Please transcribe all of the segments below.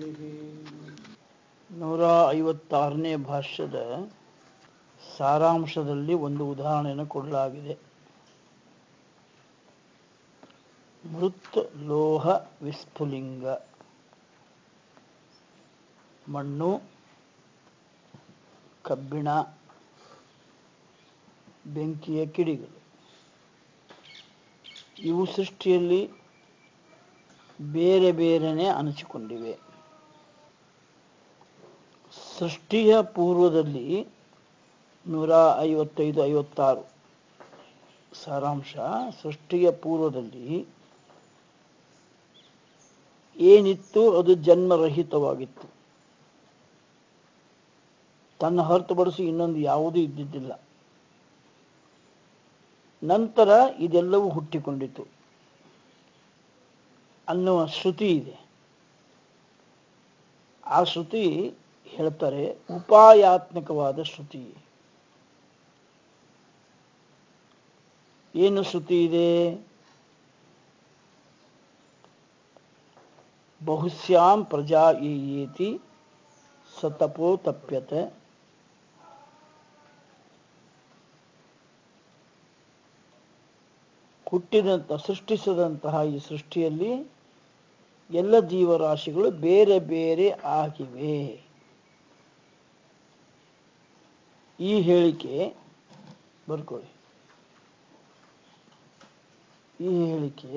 ನೂರ ಐವತ್ತಾರನೇ ಭಾಷ್ಯದ ಸಾರಾಂಶದಲ್ಲಿ ಒಂದು ಉದಾಹರಣೆಯನ್ನು ಕೊಡಲಾಗಿದೆ ಮೃತ್ ಲೋಹ ವಿಸ್ಫುಲಿಂಗ ಮಣ್ಣು ಕಬ್ಬಿಣ ಬೆಂಕಿಯ ಕಿಡಿಗಳು ಇವು ಸೃಷ್ಟಿಯಲ್ಲಿ ಬೇರೆ ಬೇರೆನೆ ಅನಿಸಿಕೊಂಡಿವೆ ಸೃಷ್ಟಿಯ ಪೂರ್ವದಲ್ಲಿ ನೂರ ಐವತ್ತೈದು ಐವತ್ತಾರು ಸಾರಾಂಶ ಸೃಷ್ಟಿಯ ಪೂರ್ವದಲ್ಲಿ ಏನಿತ್ತು ಅದು ಜನ್ಮರಹಿತವಾಗಿತ್ತು ತನ್ನ ಹೊರತುಪಡಿಸಿ ಇನ್ನೊಂದು ಯಾವುದೂ ಇದ್ದಿದ್ದಿಲ್ಲ ನಂತರ ಇದೆಲ್ಲವೂ ಹುಟ್ಟಿಕೊಂಡಿತು ಅನ್ನುವ ಶ್ರುತಿ ಇದೆ ಆ ಶ್ರುತಿ ಹೇಳ್ತಾರೆ ಉಪಾಯಾತ್ಮಕವಾದ ಶ್ರುತಿ ಏನು ಶ್ರುತಿ ಇದೆ ಬಹುಶ್ಯಾಂ ಪ್ರಜಾ ಏತಿ ಸತಪೋ ತಪ್ಯತೆ ಹುಟ್ಟಿದಂಥ ಸೃಷ್ಟಿಸಿದಂತಹ ಈ ಸೃಷ್ಟಿಯಲ್ಲಿ ಎಲ್ಲ ಜೀವರಾಶಿಗಳು ಬೇರೆ ಬೇರೆ ಆಗಿವೆ ಈ ಹೇಳಿಕೆ ಬರ್ಕೊಳ್ಳಿ ಈ ಹೇಳಿಕೆ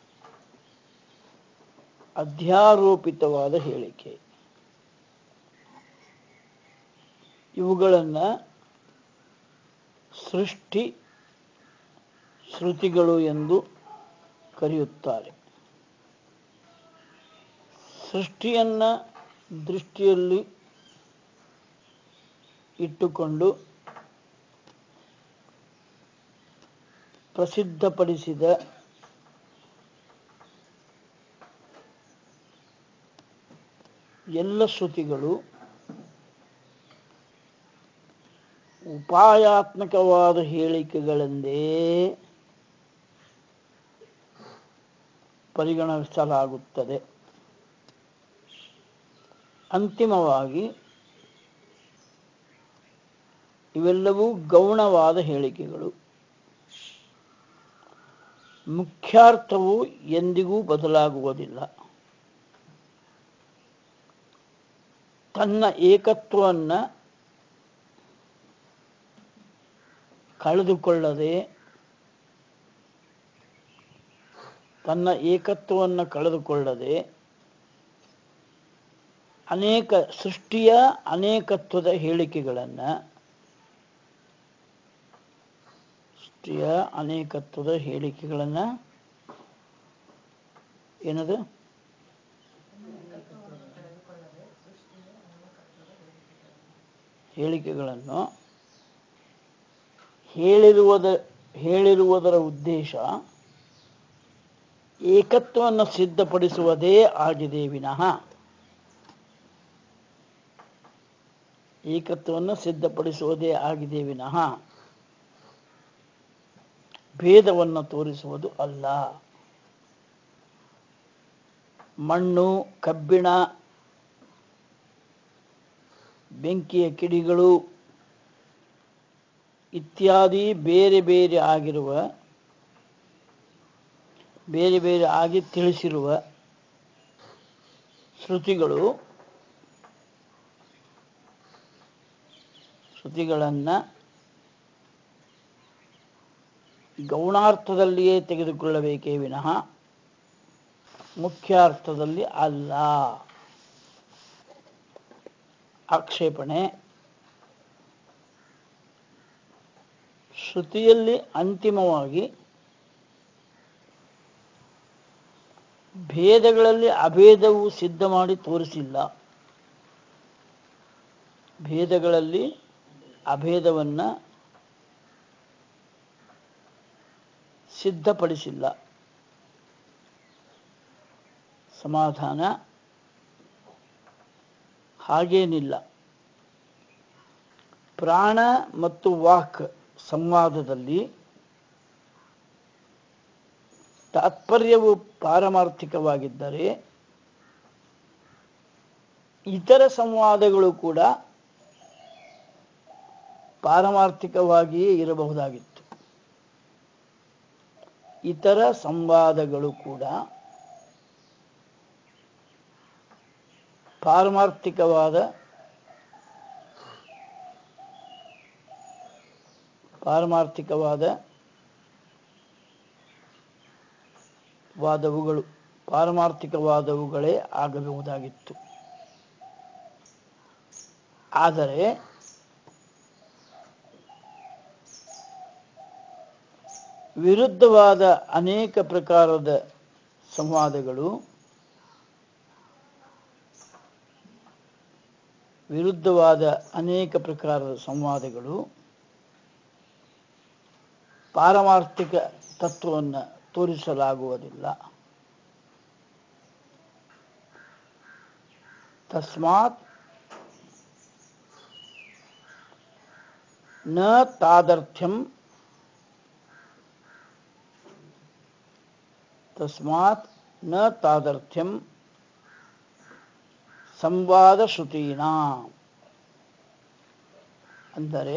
ಅಧ್ಯಾರೋಪಿತವಾದ ಹೇಳಿಕೆ ಇವುಗಳನ್ನು ಸೃಷ್ಟಿ ಶ್ರುತಿಗಳು ಎಂದು ಕರೆಯುತ್ತಾರೆ ಸೃಷ್ಟಿಯನ್ನ ದೃಷ್ಟಿಯಲ್ಲಿ ಇಟ್ಟುಕೊಂಡು ಪ್ರಸಿದ್ಧಪಡಿಸಿದ ಎಲ್ಲ ಶ್ರುತಿಗಳು ಉಪಾಯಾತ್ಮಕವಾದ ಹೇಳಿಕೆಗಳೆಂದೇ ಪರಿಗಣಿಸಲಾಗುತ್ತದೆ ಅಂತಿಮವಾಗಿ ಇವೆಲ್ಲವೂ ಗೌಣವಾದ ಹೇಳಿಕೆಗಳು ಮುಖ್ಯಾರ್ಥವು ಎಂದಿಗೂ ಬದಲಾಗುವುದಿಲ್ಲ ತನ್ನ ಏಕತ್ವವನ್ನು ಕಳೆದುಕೊಳ್ಳದೆ ತನ್ನ ಏಕತ್ವವನ್ನು ಕಳೆದುಕೊಳ್ಳದೆ ಅನೇಕ ಸೃಷ್ಟಿಯ ಅನೇಕತ್ವದ ಹೇಳಿಕೆಗಳನ್ನು ಸೃಷ್ಟಿಯ ಅನೇಕತ್ವದ ಹೇಳಿಕೆಗಳನ್ನು ಏನದು ಹೇಳಿಕೆಗಳನ್ನು ಹೇಳಿರುವುದ ಹೇಳಿರುವುದರ ಉದ್ದೇಶ ಏಕತ್ವವನ್ನು ಸಿದ್ಧಪಡಿಸುವುದೇ ಆಗಿದೆ ವಿನಃ ಏಕತ್ವವನ್ನು ಸಿದ್ಧಪಡಿಸುವುದೇ ಆಗಿದೆ ವಿನಃ ಭೇದವನ್ನು ತೋರಿಸುವುದು ಅಲ್ಲ ಮಣ್ಣು ಕಬ್ಬಿಣ ಬೆಂಕಿಯ ಕಿಡಿಗಳು ಇತ್ಯಾದಿ ಬೇರೆ ಬೇರೆ ಆಗಿರುವ ಬೇರೆ ಬೇರೆ ಆಗಿ ತಿಳಿಸಿರುವ ಶ್ರುತಿಗಳು ಶ್ರುತಿಗಳನ್ನು ಗೌಣಾರ್ಥದಲ್ಲಿಯೇ ತೆಗೆದುಕೊಳ್ಳಬೇಕೇ ವಿನಃ ಮುಖ್ಯಾರ್ಥದಲ್ಲಿ ಅಲ್ಲ ಆಕ್ಷೇಪಣೆ ಶ್ರುತಿಯಲ್ಲಿ ಅಂತಿಮವಾಗಿ ಭೇದಗಳಲ್ಲಿ ಅಭೇದವು ಸಿದ್ಧ ಮಾಡಿ ತೋರಿಸಿಲ್ಲ ಭೇದಗಳಲ್ಲಿ ಅಭೇದವನ್ನು ಸಿದ್ಧಪಡಿಸಿಲ್ಲ ಸಮಾಧಾನ ಹಾಗೇನಿಲ್ಲ ಪ್ರಾಣ ಮತ್ತು ವಾಕ್ ಸಂವಾದದಲ್ಲಿ ತಾತ್ಪರ್ಯವು ಪಾರಮಾರ್ಥಿಕವಾಗಿದ್ದರೆ ಇತರ ಸಂವಾದಗಳು ಕೂಡ ಪಾರಮಾರ್ಥಿಕವಾಗಿಯೇ ಇರಬಹುದಾಗಿತ್ತು ಇತರ ಸಂವಾದಗಳು ಕೂಡ ಪಾರಮಾರ್ಥಿಕವಾದ ಪಾರಮಾರ್ಥಿಕವಾದ ವಾದವುಗಳು ಪಾರಮಾರ್ಥಿಕವಾದವುಗಳೇ ಆಗಬಹುದಾಗಿತ್ತು ಆದರೆ ವಿರುದ್ಧವಾದ ಅನೇಕ ಪ್ರಕಾರದ ಸಂವಾದಗಳು ವಿರುದ್ಧವಾದ ಅನೇಕ ಪ್ರಕಾರದ ಸಂವಾದಗಳು ಪಾರಮಾರ್ಥಿಕ ತತ್ವವನ್ನು ತೋರಿಸಲಾಗುವುದಿಲ್ಲ ತಸ್ಮಾತ್ ನ ತಾದರ್ಥ್ಯಂ ತಸ್ಮಾತ್ ನ ತಾದರ್ಥ್ಯಂ ಸಂವಾದ ಶ್ರುತೀನ ಅಂದರೆ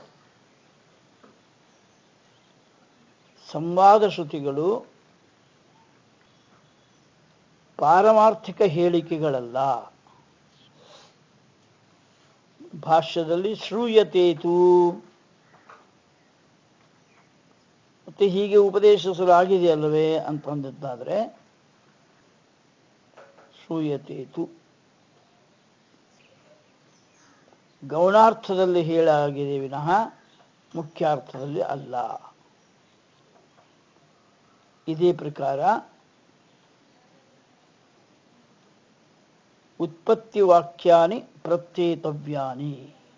ಸಂವಾದ ಶ್ರುತಿಗಳು ಪಾರಮಾರ್ಥಿಕ ಹೇಳಿಕೆಗಳಲ್ಲ ಭಾಷ್ಯದಲ್ಲಿ ಶ್ರೂಯತೇತು ಮತ್ತೆ ಹೀಗೆ ಉಪದೇಶಿಸಲಾಗಿದೆಯಲ್ಲವೇ ಅಂತಂದಿದ್ದಾದ್ರೆ ಶ್ರೂಯತೇತು ಗೌಣಾರ್ಥದಲ್ಲಿ ಹೇಳಾಗಿದೆ ವಿನಃ ಮುಖ್ಯಾರ್ಥದಲ್ಲಿ ಅಲ್ಲ ಇದೇ ಪ್ರಕಾರ ಉತ್ಪತ್ತಿ ವಾಕ್ಯಾನಿ ಪ್ರತ್ಯೇತವ್ಯಾನಿ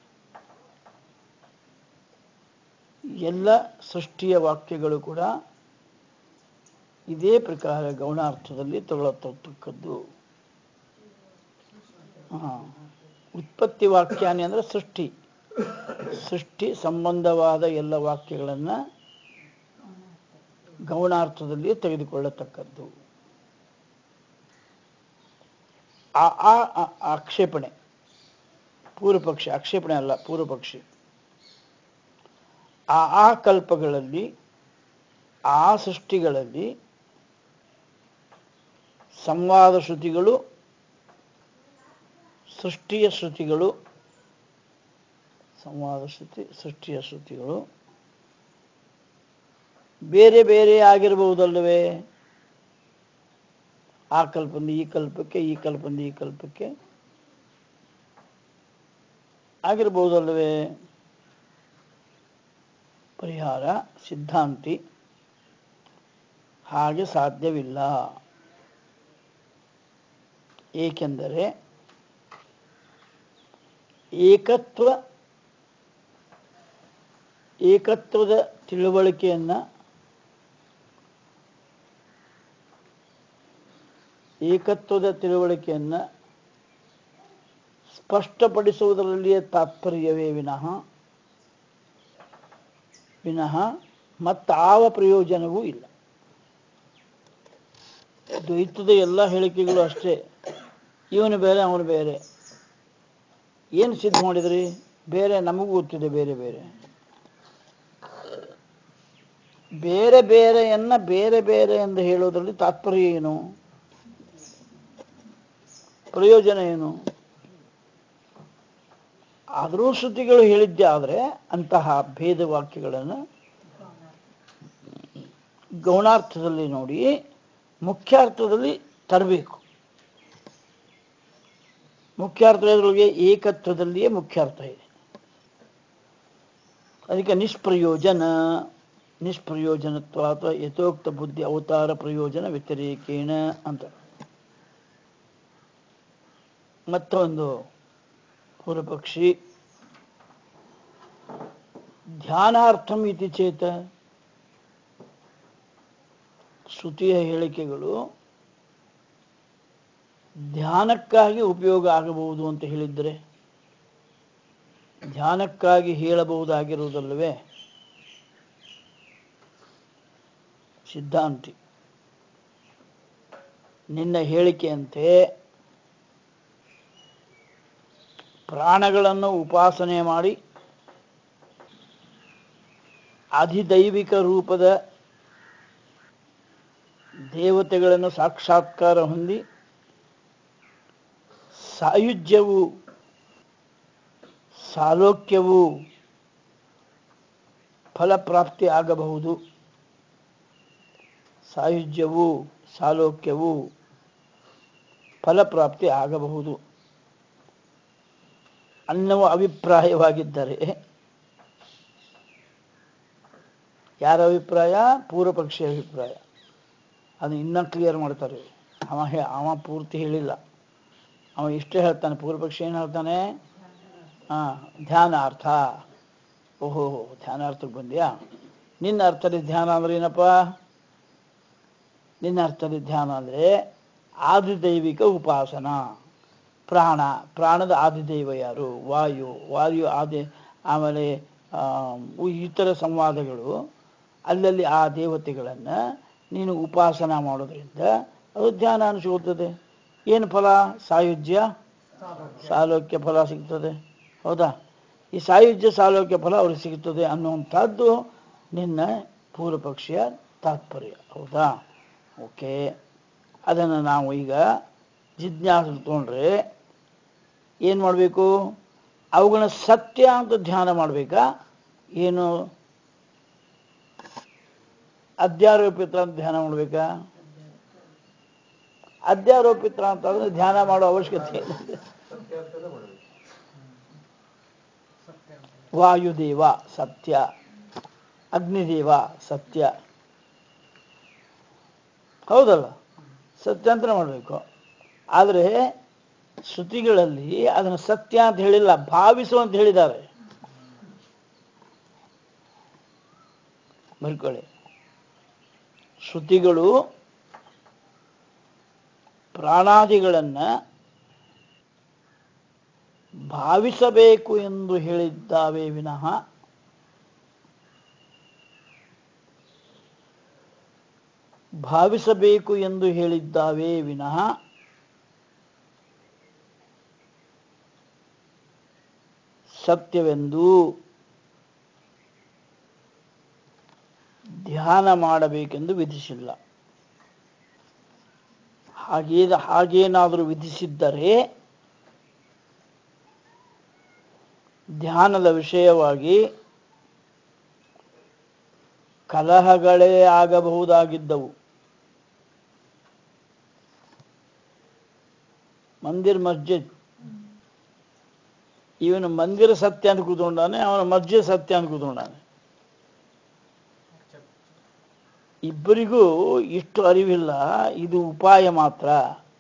ಎಲ್ಲ ಸೃಷ್ಟಿಯ ವಾಕ್ಯಗಳು ಕೂಡ ಇದೇ ಪ್ರಕಾರ ಗೌಣಾರ್ಥದಲ್ಲಿ ತಗೊಳ್ಳತಕ್ಕದ್ದು ಹಾ ಉತ್ಪತ್ತಿ ವಾಕ್ಯಾನಿ ಅಂದ್ರೆ ಸೃಷ್ಟಿ ಸೃಷ್ಟಿ ಸಂಬಂಧವಾದ ಎಲ್ಲ ವಾಕ್ಯಗಳನ್ನು ಗೌಣಾರ್ಥದಲ್ಲಿ ತೆಗೆದುಕೊಳ್ಳತಕ್ಕದ್ದು ಆ ಆ ಆ- ಆಕ್ಷೇಪಣೆ ಪೂರ್ವಪಕ್ಷಿ ಆಕ್ಷೇಪಣೆ ಅಲ್ಲ ಪೂರ್ವಪಕ್ಷಿ ಆ ಆ ಕಲ್ಪಗಳಲ್ಲಿ ಆ ಸೃಷ್ಟಿಗಳಲ್ಲಿ ಸಂವಾದ ಶ್ರುತಿಗಳು ಸೃಷ್ಟಿಯ ಶ್ರುತಿಗಳು ಸಂವಾದ ಶ್ರುತಿ ಸೃಷ್ಟಿಯ ಶ್ರುತಿಗಳು ಬೇರೆ ಬೇರೆ ಆಗಿರಬಹುದಲ್ಲವೇ ಆ ಕಲ್ಪನೆ ಈ ಕಲ್ಪಕ್ಕೆ ಈ ಕಲ್ಪನೆ ಈ ಕಲ್ಪಕ್ಕೆ ಆಗಿರಬಹುದಲ್ಲವೇ ಪರಿಹಾರ ಸಿದ್ಧಾಂತಿ ಹಾಗೆ ಸಾಧ್ಯವಿಲ್ಲ ಏಕೆಂದರೆ ಏಕತ್ವ ಏಕತ್ವದ ತಿಳುವಳಿಕೆಯನ್ನ ಏಕತ್ವದ ತಿಳುವಳಿಕೆಯನ್ನ ಸ್ಪಷ್ಟಪಡಿಸುವುದರಲ್ಲಿಯೇ ತಾತ್ಪರ್ಯವೇ ವಿನಃ ವಿನಃ ಮತ್ತಾವ ಪ್ರಯೋಜನವೂ ಇಲ್ಲ ದ್ವೈತದ ಎಲ್ಲ ಹೇಳಿಕೆಗಳು ಅಷ್ಟೇ ಇವನು ಬೇರೆ ಅವನು ಬೇರೆ ಏನು ಸಿದ್ಧ ಮಾಡಿದ್ರಿ ಬೇರೆ ನಮಗೂ ಗೊತ್ತಿದೆ ಬೇರೆ ಬೇರೆ ಬೇರೆ ಬೇರೆಯನ್ನ ಬೇರೆ ಬೇರೆ ಎಂದು ಹೇಳೋದ್ರಲ್ಲಿ ತಾತ್ಪರ್ಯ ಏನು ಪ್ರಯೋಜನ ಏನು ಆದರೂ ಶ್ರುತಿಗಳು ಹೇಳಿದ್ದೆ ಆದರೆ ಅಂತಹ ಭೇದ ವಾಕ್ಯಗಳನ್ನು ಗೌಣಾರ್ಥದಲ್ಲಿ ನೋಡಿ ಮುಖ್ಯಾರ್ಥದಲ್ಲಿ ತರಬೇಕು ಮುಖ್ಯಾರ್ಥದೊಳಗೆ ಏಕತ್ವದಲ್ಲಿಯೇ ಮುಖ್ಯಾರ್ಥ ಇದೆ ಅದಕ್ಕೆ ನಿಷ್ಪ್ರಯೋಜನ ನಿಷ್ಪ್ರಯೋಜನತ್ವ ಅಥವಾ ಯಥೋಕ್ತ ಬುದ್ಧಿ ಅವತಾರ ಪ್ರಯೋಜನ ವ್ಯತಿರೇಕೇಣ ಅಂತ ಮತ್ತೊಂದು ಪೂರ್ವಪಕ್ಷಿ ಧ್ಯಾನಾರ್ಥಂ ಇತಿ ಚೇತ ಶ್ರುತಿಯ ಹೇಳಿಕೆಗಳು ಧ್ಯಾನಕ್ಕಾಗಿ ಉಪಯೋಗ ಆಗಬಹುದು ಅಂತ ಹೇಳಿದರೆ ಧ್ಯಾನಕ್ಕಾಗಿ ಹೇಳಬಹುದಾಗಿರುವುದಲ್ಲವೇ ಸಿದ್ಧಾಂತಿ ನಿನ್ನ ಹೇಳಿಕೆಯಂತೆ ಪ್ರಾಣಗಳನ್ನು ಉಪಾಸನೆ ಮಾಡಿ ಅಧಿದೈವಿಕ ರೂಪದ ದೇವತೆಗಳನ್ನು ಸಾಕ್ಷಾತ್ಕಾರ ಹೊಂದಿ ಸಾಯುಜ್ಯವು ಸಾಲೋಕ್ಯವು ಫಲಪ್ರಾಪ್ತಿ ಆಗಬಹುದು ಸಾಯುಜ್ಯವು ಸಾಲೋಕ್ಯವು ಫಲಪ್ರಾಪ್ತಿ ಆಗಬಹುದು ಅನ್ನುವ ಅಭಿಪ್ರಾಯವಾಗಿದ್ದರೆ ಯಾರ ಅಭಿಪ್ರಾಯ ಪೂರ್ವ ಪಕ್ಷಿಯ ಅಭಿಪ್ರಾಯ ಅದು ಇನ್ನೂ ಕ್ಲಿಯರ್ ಮಾಡ್ತಾರೆ ಅವ ಹೇ ಅವ ಪೂರ್ತಿ ಹೇಳಿಲ್ಲ ಅವ ಇಷ್ಟೇ ಹೇಳ್ತಾನೆ ಪೂರ್ವ ಪಕ್ಷಿ ಏನು ಹೇಳ್ತಾನೆ ಹಾಂ ಧ್ಯಾನಾರ್ಥ ಓಹೋ ಧ್ಯಾನಾರ್ಥಕ್ಕೆ ಬಂದ್ಯಾ ನಿನ್ನ ಅರ್ಥದಲ್ಲಿ ಧ್ಯಾನ ಅಂದ್ರೆ ಏನಪ್ಪ ನಿನ್ನ ಅರ್ಥದಲ್ಲಿ ಧ್ಯಾನ ಅಂದರೆ ಆದಿದೈವಿಕ ಉಪಾಸನ ಪ್ರಾಣ ಪ್ರಾಣದ ಆದಿದೈವ ಯಾರು ವಾಯು ವಾಯು ಆದಿ ಆಮೇಲೆ ಆ, ಇತರ ಸಂವಾದಗಳು ಅಲ್ಲಲ್ಲಿ ಆ ದೇವತೆಗಳನ್ನು ನೀನು ಉಪಾಸನ ಮಾಡೋದ್ರಿಂದ ಅದು ಧ್ಯಾನ ಅನಿಸ್ಕೊಳ್ತದೆ ಏನು ಫಲ ಸಾಯುಜ್ಯ ಸಾಲೋಕ್ಯ ಫಲ ಸಿಗ್ತದೆ ಹೌದಾ ಈ ಸಾಯುಜ್ಯ ಸಾಲೋಕ್ಯ ಫಲ ಅವ್ರಿಗೆ ಸಿಗ್ತದೆ ಅನ್ನುವಂಥದ್ದು ನಿನ್ನ ಪೂರ್ವ ಪಕ್ಷಿಯ ತಾತ್ಪರ್ಯ ಹೌದಾ ಓಕೆ ಅದನ್ನು ನಾವು ಈಗ ಜಿಜ್ಞಾಸೆ ತಗೊಂಡ್ರೆ ಏನು ಮಾಡಬೇಕು ಅವುಗಳನ್ನ ಸತ್ಯ ಅಂತ ಧ್ಯಾನ ಮಾಡಬೇಕಾ ಏನು ಅಧ್ಯಾರೋಪಿತ ಅಂತ ಧ್ಯಾನ ಮಾಡಬೇಕಾ ಅಧ್ಯಾರೋಪಿತ ಅಂತಂದ್ರೆ ಧ್ಯಾನ ಮಾಡೋ ಅವಶ್ಯಕತೆ ಇಲ್ಲ ವಾಯುದೇವ ಸತ್ಯ ಅಗ್ನಿದೇವ ಸತ್ಯ ಹೌದಲ್ಲ ಸತ್ಯ ಅಂತ ಮಾಡಬೇಕು ಆದರೆ ಶ್ರುತಿಗಳಲ್ಲಿ ಅದನ್ನು ಸತ್ಯ ಅಂತ ಹೇಳಿಲ್ಲ ಭಾವಿಸು ಅಂತ ಹೇಳಿದ್ದಾರೆ ಬರ್ಕೊಳ್ಳಿ ಶ್ರುತಿಗಳು ಪ್ರಾಣಾದಿಗಳನ್ನು ಭಾವಿಸಬೇಕು ಎಂದು ಹೇಳಿದ್ದಾವೆ ವಿನಃ ಭಾವಿಸಬೇಕು ಎಂದು ಹೇಳಿದ್ದಾವೆ ವಿನಃ ಸತ್ಯವೆಂದು ಧ್ಯಾನ ಮಾಡಬೇಕೆಂದು ವಿಧಿಸಿಲ್ಲ ಹಾಗೇ ಹಾಗೇನಾದರೂ ವಿಧಿಸಿದ್ದರೆ ಧ್ಯಾನದ ವಿಷಯವಾಗಿ ಕಲಹಗಳೇ ಆಗಬಹುದಾಗಿದ್ದವು ಮಂದಿರ್ ಮಸ್ಜಿದ್ ಇವನು ಮಂದಿರ ಸತ್ಯ ಅಂತ ಕೂತ್ಕೊಂಡಾನೆ ಅವನ ಮಸ್ಜಿದ್ ಸತ್ಯ ಅಂತ ಕೂತ್ಕೊಂಡಾನೆ ಇಬ್ಬರಿಗೂ ಇಷ್ಟು ಅರಿವಿಲ್ಲ ಇದು ಉಪಾಯ ಮಾತ್ರ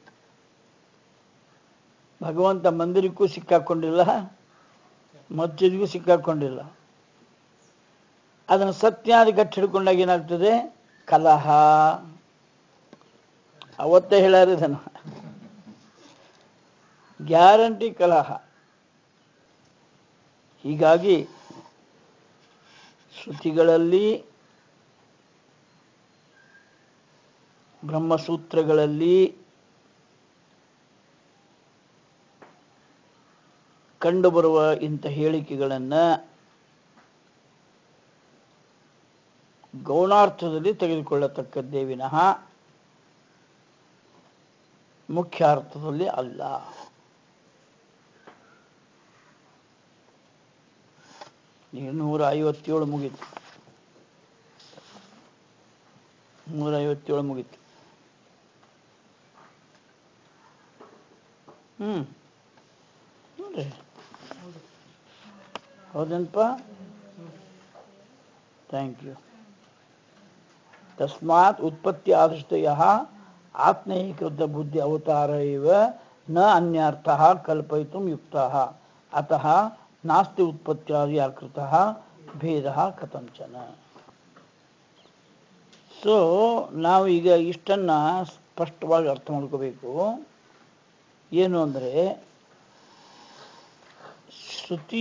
ಭಗವಂತ ಮಂದಿರಕ್ಕೂ ಸಿಕ್ಕಾಕೊಂಡಿಲ್ಲ ಮಸ್ಜಿದ್ಗೂ ಸಿಕ್ಕಾಕೊಂಡಿಲ್ಲ ಅದನ್ನು ಸತ್ಯಾದಿ ಗಟ್ಟಿ ಹಿಡ್ಕೊಂಡಾಗ ಏನಾಗ್ತದೆ ಕಲಹ ಅವತ್ತೇ ಹೇಳ್ಯಾರ ಇದನ್ನು ಗ್ಯಾರಂಟಿ ಕಲಹ ಹೀಗಾಗಿ ಶ್ರುತಿಗಳಲ್ಲಿ ಬ್ರಹ್ಮಸೂತ್ರಗಳಲ್ಲಿ ಕಂಡುಬರುವ ಇಂಥ ಹೇಳಿಕೆಗಳನ್ನು ಗೌಣಾರ್ಥದಲ್ಲಿ ತೆಗೆದುಕೊಳ್ಳತಕ್ಕದ್ದೇ ವಿನಃ ಮುಖ್ಯ ಅರ್ಥದಲ್ಲಿ ಅಲ್ಲ ಈಗ ನೂರ ಐವತ್ತೇಳು ಮುಗೀತು ನೂರ ಐವತ್ತೇಳು ಮುಗೀತು ಹ್ಮ್ ನೋಡ್ರಿ ಹೌದೇನಪ್ಪ ಥ್ಯಾಂಕ್ ಯು ತಸ್ಮಾತ್ ಉತ್ಪತ್ತಿ ಆದೃಷ್ಟಯ ಆತ್ಮೈಕೃತ ಬುದ್ಧಿ ಅವತಾರ ಇವ ನ ಅನ್ಯರ್ಥ ಕಲ್ಪಯಿತು ಯುಕ್ತ ಅತಃ ನಾಸ್ತಿ ಉತ್ಪತ್ತಿಯಾದಿ ಅಕೃತ ಭೇದ ಕಥಂಚನ ಸೊ ನಾವು ಈಗ ಇಷ್ಟನ್ನ ಸ್ಪಷ್ಟವಾಗಿ ಅರ್ಥ ಮಾಡ್ಕೋಬೇಕು ಏನು ಅಂದರೆ ಶ್ರುತಿ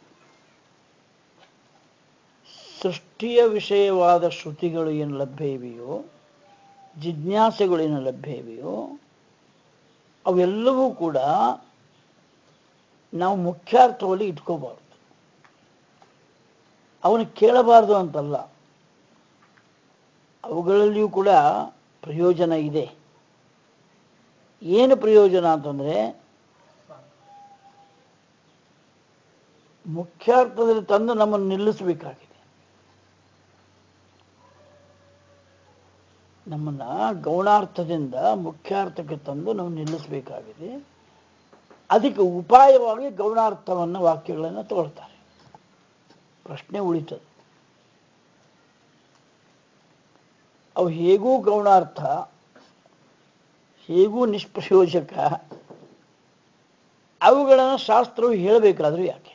ಸೃಷ್ಟಿಯ ವಿಷಯವಾದ ಶ್ರುತಿಗಳು ಏನು ಲಭ್ಯ ಇವೆಯೋ ಜಿಜ್ಞಾಸೆಗಳು ಏನು ಲಭ್ಯ ಇವೆಯೋ ಅವೆಲ್ಲವೂ ಕೂಡ ನಾವು ಮುಖ್ಯಾರ್ಥದಲ್ಲಿ ಇಟ್ಕೋಬಾರ್ದು ಅವನು ಕೇಳಬಾರ್ದು ಅಂತಲ್ಲ ಅವುಗಳಲ್ಲಿಯೂ ಕೂಡ ಪ್ರಯೋಜನ ಇದೆ ಏನು ಪ್ರಯೋಜನ ಅಂತಂದ್ರೆ ಮುಖ್ಯಾರ್ಥದಲ್ಲಿ ತಂದು ನಮ್ಮನ್ನು ನಿಲ್ಲಿಸಬೇಕಾಗಿದೆ ನಮ್ಮನ್ನ ಗೌಣಾರ್ಥದಿಂದ ಮುಖ್ಯಾರ್ಥಕ್ಕೆ ತಂದು ನಾವು ನಿಲ್ಲಿಸಬೇಕಾಗಿದೆ ಅದಕ್ಕೆ ಉಪಾಯವಾಗಿ ಗೌಣಾರ್ಥವನ್ನು ವಾಕ್ಯಗಳನ್ನು ತಗೊಳ್ತಾರೆ ಪ್ರಶ್ನೆ ಉಳಿತದೆ ಅವು ಹೇಗೂ ಗೌಣಾರ್ಥ ಹೇಗೂ ನಿಷ್ಪ್ರಯೋಜಕ ಅವುಗಳನ್ನು ಶಾಸ್ತ್ರವು ಹೇಳಬೇಕಾದ್ರೂ ಯಾಕೆ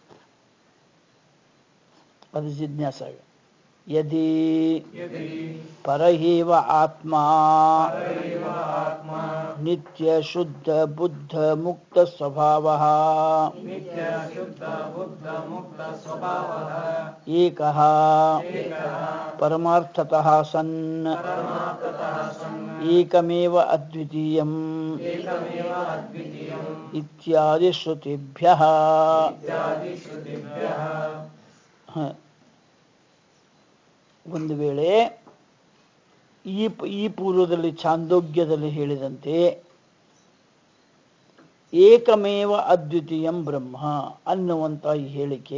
ಅದು ಜಿಜ್ಞಾಸ ಯದಿ ಪರಹೇವ ಆತ್ಮ ನಿತ್ಯ ಶುದ್ಧ ಬುದ್ಧ ಮುಕ್ತ ಸ್ವಭಾವ ಏಕಃ ಪರಮಾರ್ಥತಃ ಸನ್ ಏಕಮೇವ ಅದ್ವಿತೀಯಂ ಇತ್ಯಾದಿ ಶ್ರುತಿಭ್ಯಃ ಹ. ಒಂದು ವೇಳೆ ಈ ಪ- ಈ ಪೂರ್ವದಲ್ಲಿ ಛಾಂದೋಗ್ಯದಲ್ಲಿ ಹೇಳಿದಂತೆ ಏಕಮೇವ ಅದ್ವಿತೀಯಂ ಬ್ರಹ್ಮ ಅನ್ನುವಂಥ ಈ ಹೇಳಿಕೆ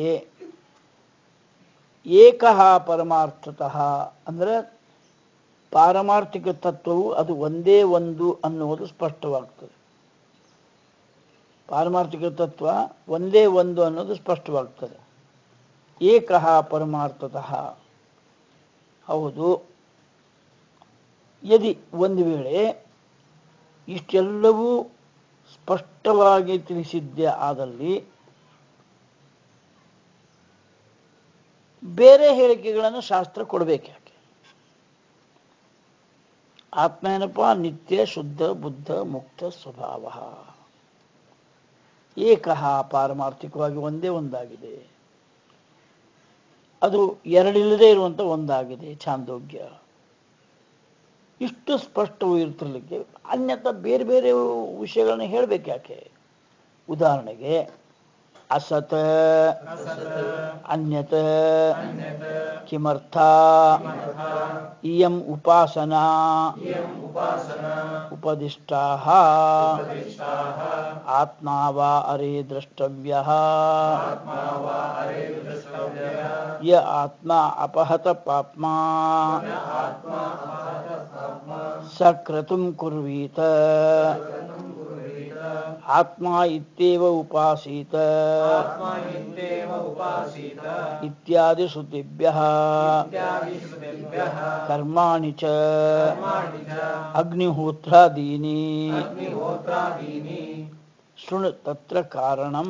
ಏಕಃ ಪರಮಾರ್ಥತಃ ಅಂದರೆ ಪಾರಮಾರ್ಥಿಕ ತತ್ವವು ಅದು ಒಂದೇ ಒಂದು ಅನ್ನುವುದು ಸ್ಪಷ್ಟವಾಗ್ತದೆ ಪಾರಮಾರ್ಥಿಕ ತತ್ವ ಒಂದೇ ಒಂದು ಅನ್ನೋದು ಸ್ಪಷ್ಟವಾಗ್ತದೆ ಏಕಃ ಪರಮಾರ್ಥತಃ ಹೌದು ಯದಿ ಒಂದು ವೇಳೆ ಇಷ್ಟೆಲ್ಲವೂ ಸ್ಪಷ್ಟವಾಗಿ ತಿಳಿಸಿದ್ದೇ ಆದಲ್ಲಿ ಬೇರೆ ಹೇಳಿಕೆಗಳನ್ನು ಶಾಸ್ತ್ರ ಕೊಡಬೇಕು ಯಾಕೆ ಆತ್ಮ ಏನಪ್ಪ ನಿತ್ಯ ಶುದ್ಧ ಬುದ್ಧ ಮುಕ್ತ ಸ್ವಭಾವ ಏಕಃ ಪಾರಮಾರ್ಥಿಕವಾಗಿ ಒಂದೇ ಒಂದಾಗಿದೆ ಅದು ಎರಡಿಲ್ಲದೆ ಇರುವಂತ ಒಂದಾಗಿದೆ ಛಾಂದೋಗ್ಯ ಇಷ್ಟು ಸ್ಪಷ್ಟವೂ ಇರ್ತಿರ್ಲಿಕ್ಕೆ ಅನ್ಯಥ ಬೇರೆ ಬೇರೆ ವಿಷಯಗಳನ್ನ ಹೇಳ್ಬೇಕು ಯಾಕೆ ಉದಾಹರಣೆಗೆ ಅಸತ್ ಅನ್ಯತ ಕಿಮರ್ಥ ಇಯಂ ಉಪಾಸನಾ ಉಪದಿಷ್ಟಾ ಆತ್ಮಾ ವಾ ಅರೆ ದ್ರಷ್ಟವ್ಯ ಯ ಆತ್ಮ ಅಪಹತ ಪಾಪ್ಮಾ ಸ ಕ್ರತುಂ ಕುರ್ವೀತ ಆತ್ಮ ಇತ್ಯೇವ ಉಪಾಸೀತ ಇತ್ಯಾದಿ ಶ್ರುತಿಭ್ಯಃ ಕರ್ಮಾಣಿ ಚ ಅಗ್ನಿಹೋತ್ರಾದೀನಿ ಶೃಣು ತತ್ರ ಕಾರಣಂ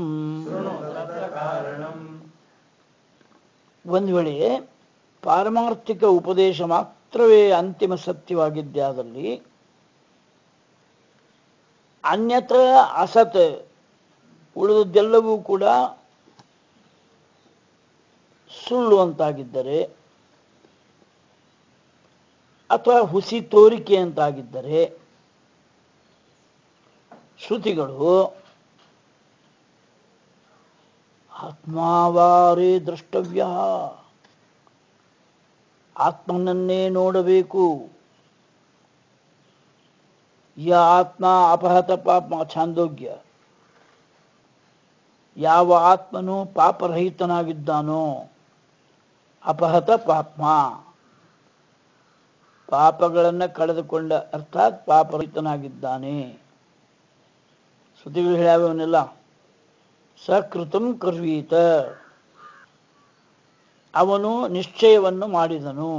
ಒಂದು ವೇಳೆ ಪಾರಮಾರ್ಥಿಕ ಉಪದೇಶ ಮಾತ್ರವೇ ಅಂತಿಮ ಸತ್ಯವಾಗಿದ್ದಾದಲ್ಲಿ ಅನ್ಯತ ಅಸತ್ ಉಳಿದದ್ದೆಲ್ಲವೂ ಕೂಡ ಸುಳ್ಳು ಅಂತಾಗಿದ್ದರೆ ಅಥವಾ ಹುಸಿ ತೋರಿಕೆ ಅಂತಾಗಿದ್ದರೆ ಶ್ರುತಿಗಳು ಆತ್ಮಾವಾರೇ ದ್ರಷ್ಟವ್ಯ ಆತ್ಮನನ್ನೇ ನೋಡಬೇಕು ಯ ಆತ್ಮ ಅಪಹತ ಪಾಪ ಛಾಂದೋಗ್ಯ ಯಾವ ಆತ್ಮನು ಪಾಪರಹಿತನಾಗಿದ್ದಾನೋ ಅಪಹತ ಪಾಪ್ಮ ಪಾಪಗಳನ್ನ ಕಳೆದುಕೊಂಡ ಅರ್ಥಾತ್ ಪಾಪರಹಿತನಾಗಿದ್ದಾನೆ ಶ್ರುತಿಗಳು ಹೇಳ್ಯಾವವನ್ನೆಲ್ಲ ಸಕೃತಂ ಕರ್ವೀತ ಅವನು ನಿಶ್ಚಯವನ್ನು ಮಾಡಿದನು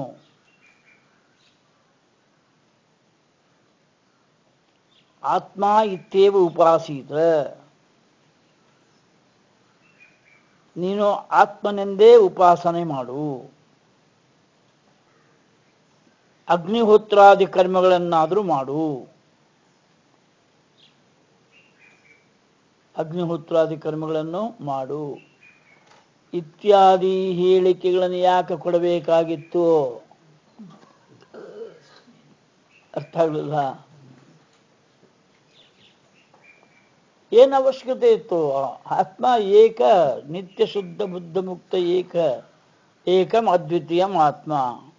ಆತ್ಮ ಇತ್ತೇವ ಉಪಾಸೀತ ನೀನು ಆತ್ಮನೆಂದೇ ಉಪಾಸನೆ ಮಾಡು ಅಗ್ನಿಹೋತ್ರಾದಿ ಕರ್ಮಗಳನ್ನಾದರೂ ಮಾಡು ಅಗ್ನಿಹೋತ್ರಾದಿ ಕರ್ಮಗಳನ್ನು ಮಾಡು ಇತ್ಯಾದಿ ಹೇಳಿಕೆಗಳನ್ನು ಯಾಕೆ ಕೊಡಬೇಕಾಗಿತ್ತು ಅರ್ಥ ಆಗಲಿಲ್ಲ ಏನು ಅವಶ್ಯಕತೆ ಇತ್ತು ಆತ್ಮ ಏಕ ನಿತ್ಯ ಶುದ್ಧ ಬುದ್ಧ ಮುಕ್ತ ಏಕ ಏಕಂ ಅದ್ವಿತೀಯಂ ಆತ್ಮ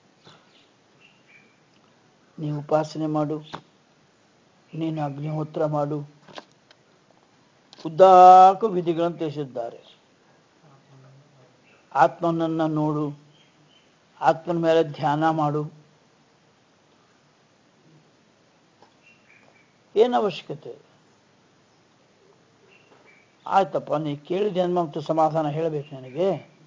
ನೀವು ಉಪಾಸನೆ ಮಾಡು ನೀನು ಅಗ್ನಿಹೋತ್ರ ಮಾಡು ಉದ್ದಾಕು ವಿಧಿಗಳನ್ನು ತಿಳಿಸಿದ್ದಾರೆ ಆತ್ಮನನ್ನ ನೋಡು ಆತ್ಮನ ಮೇಲೆ ಧ್ಯಾನ ಮಾಡು ಏನು ಅವಶ್ಯಕತೆ ಇದೆ? ಆಯ್ತಪ್ಪ ನೀ ಕೇಳಿದೆ ಮತ್ತು ಸಮಾಧಾನ ಹೇಳಬೇಕು ನನಗೆ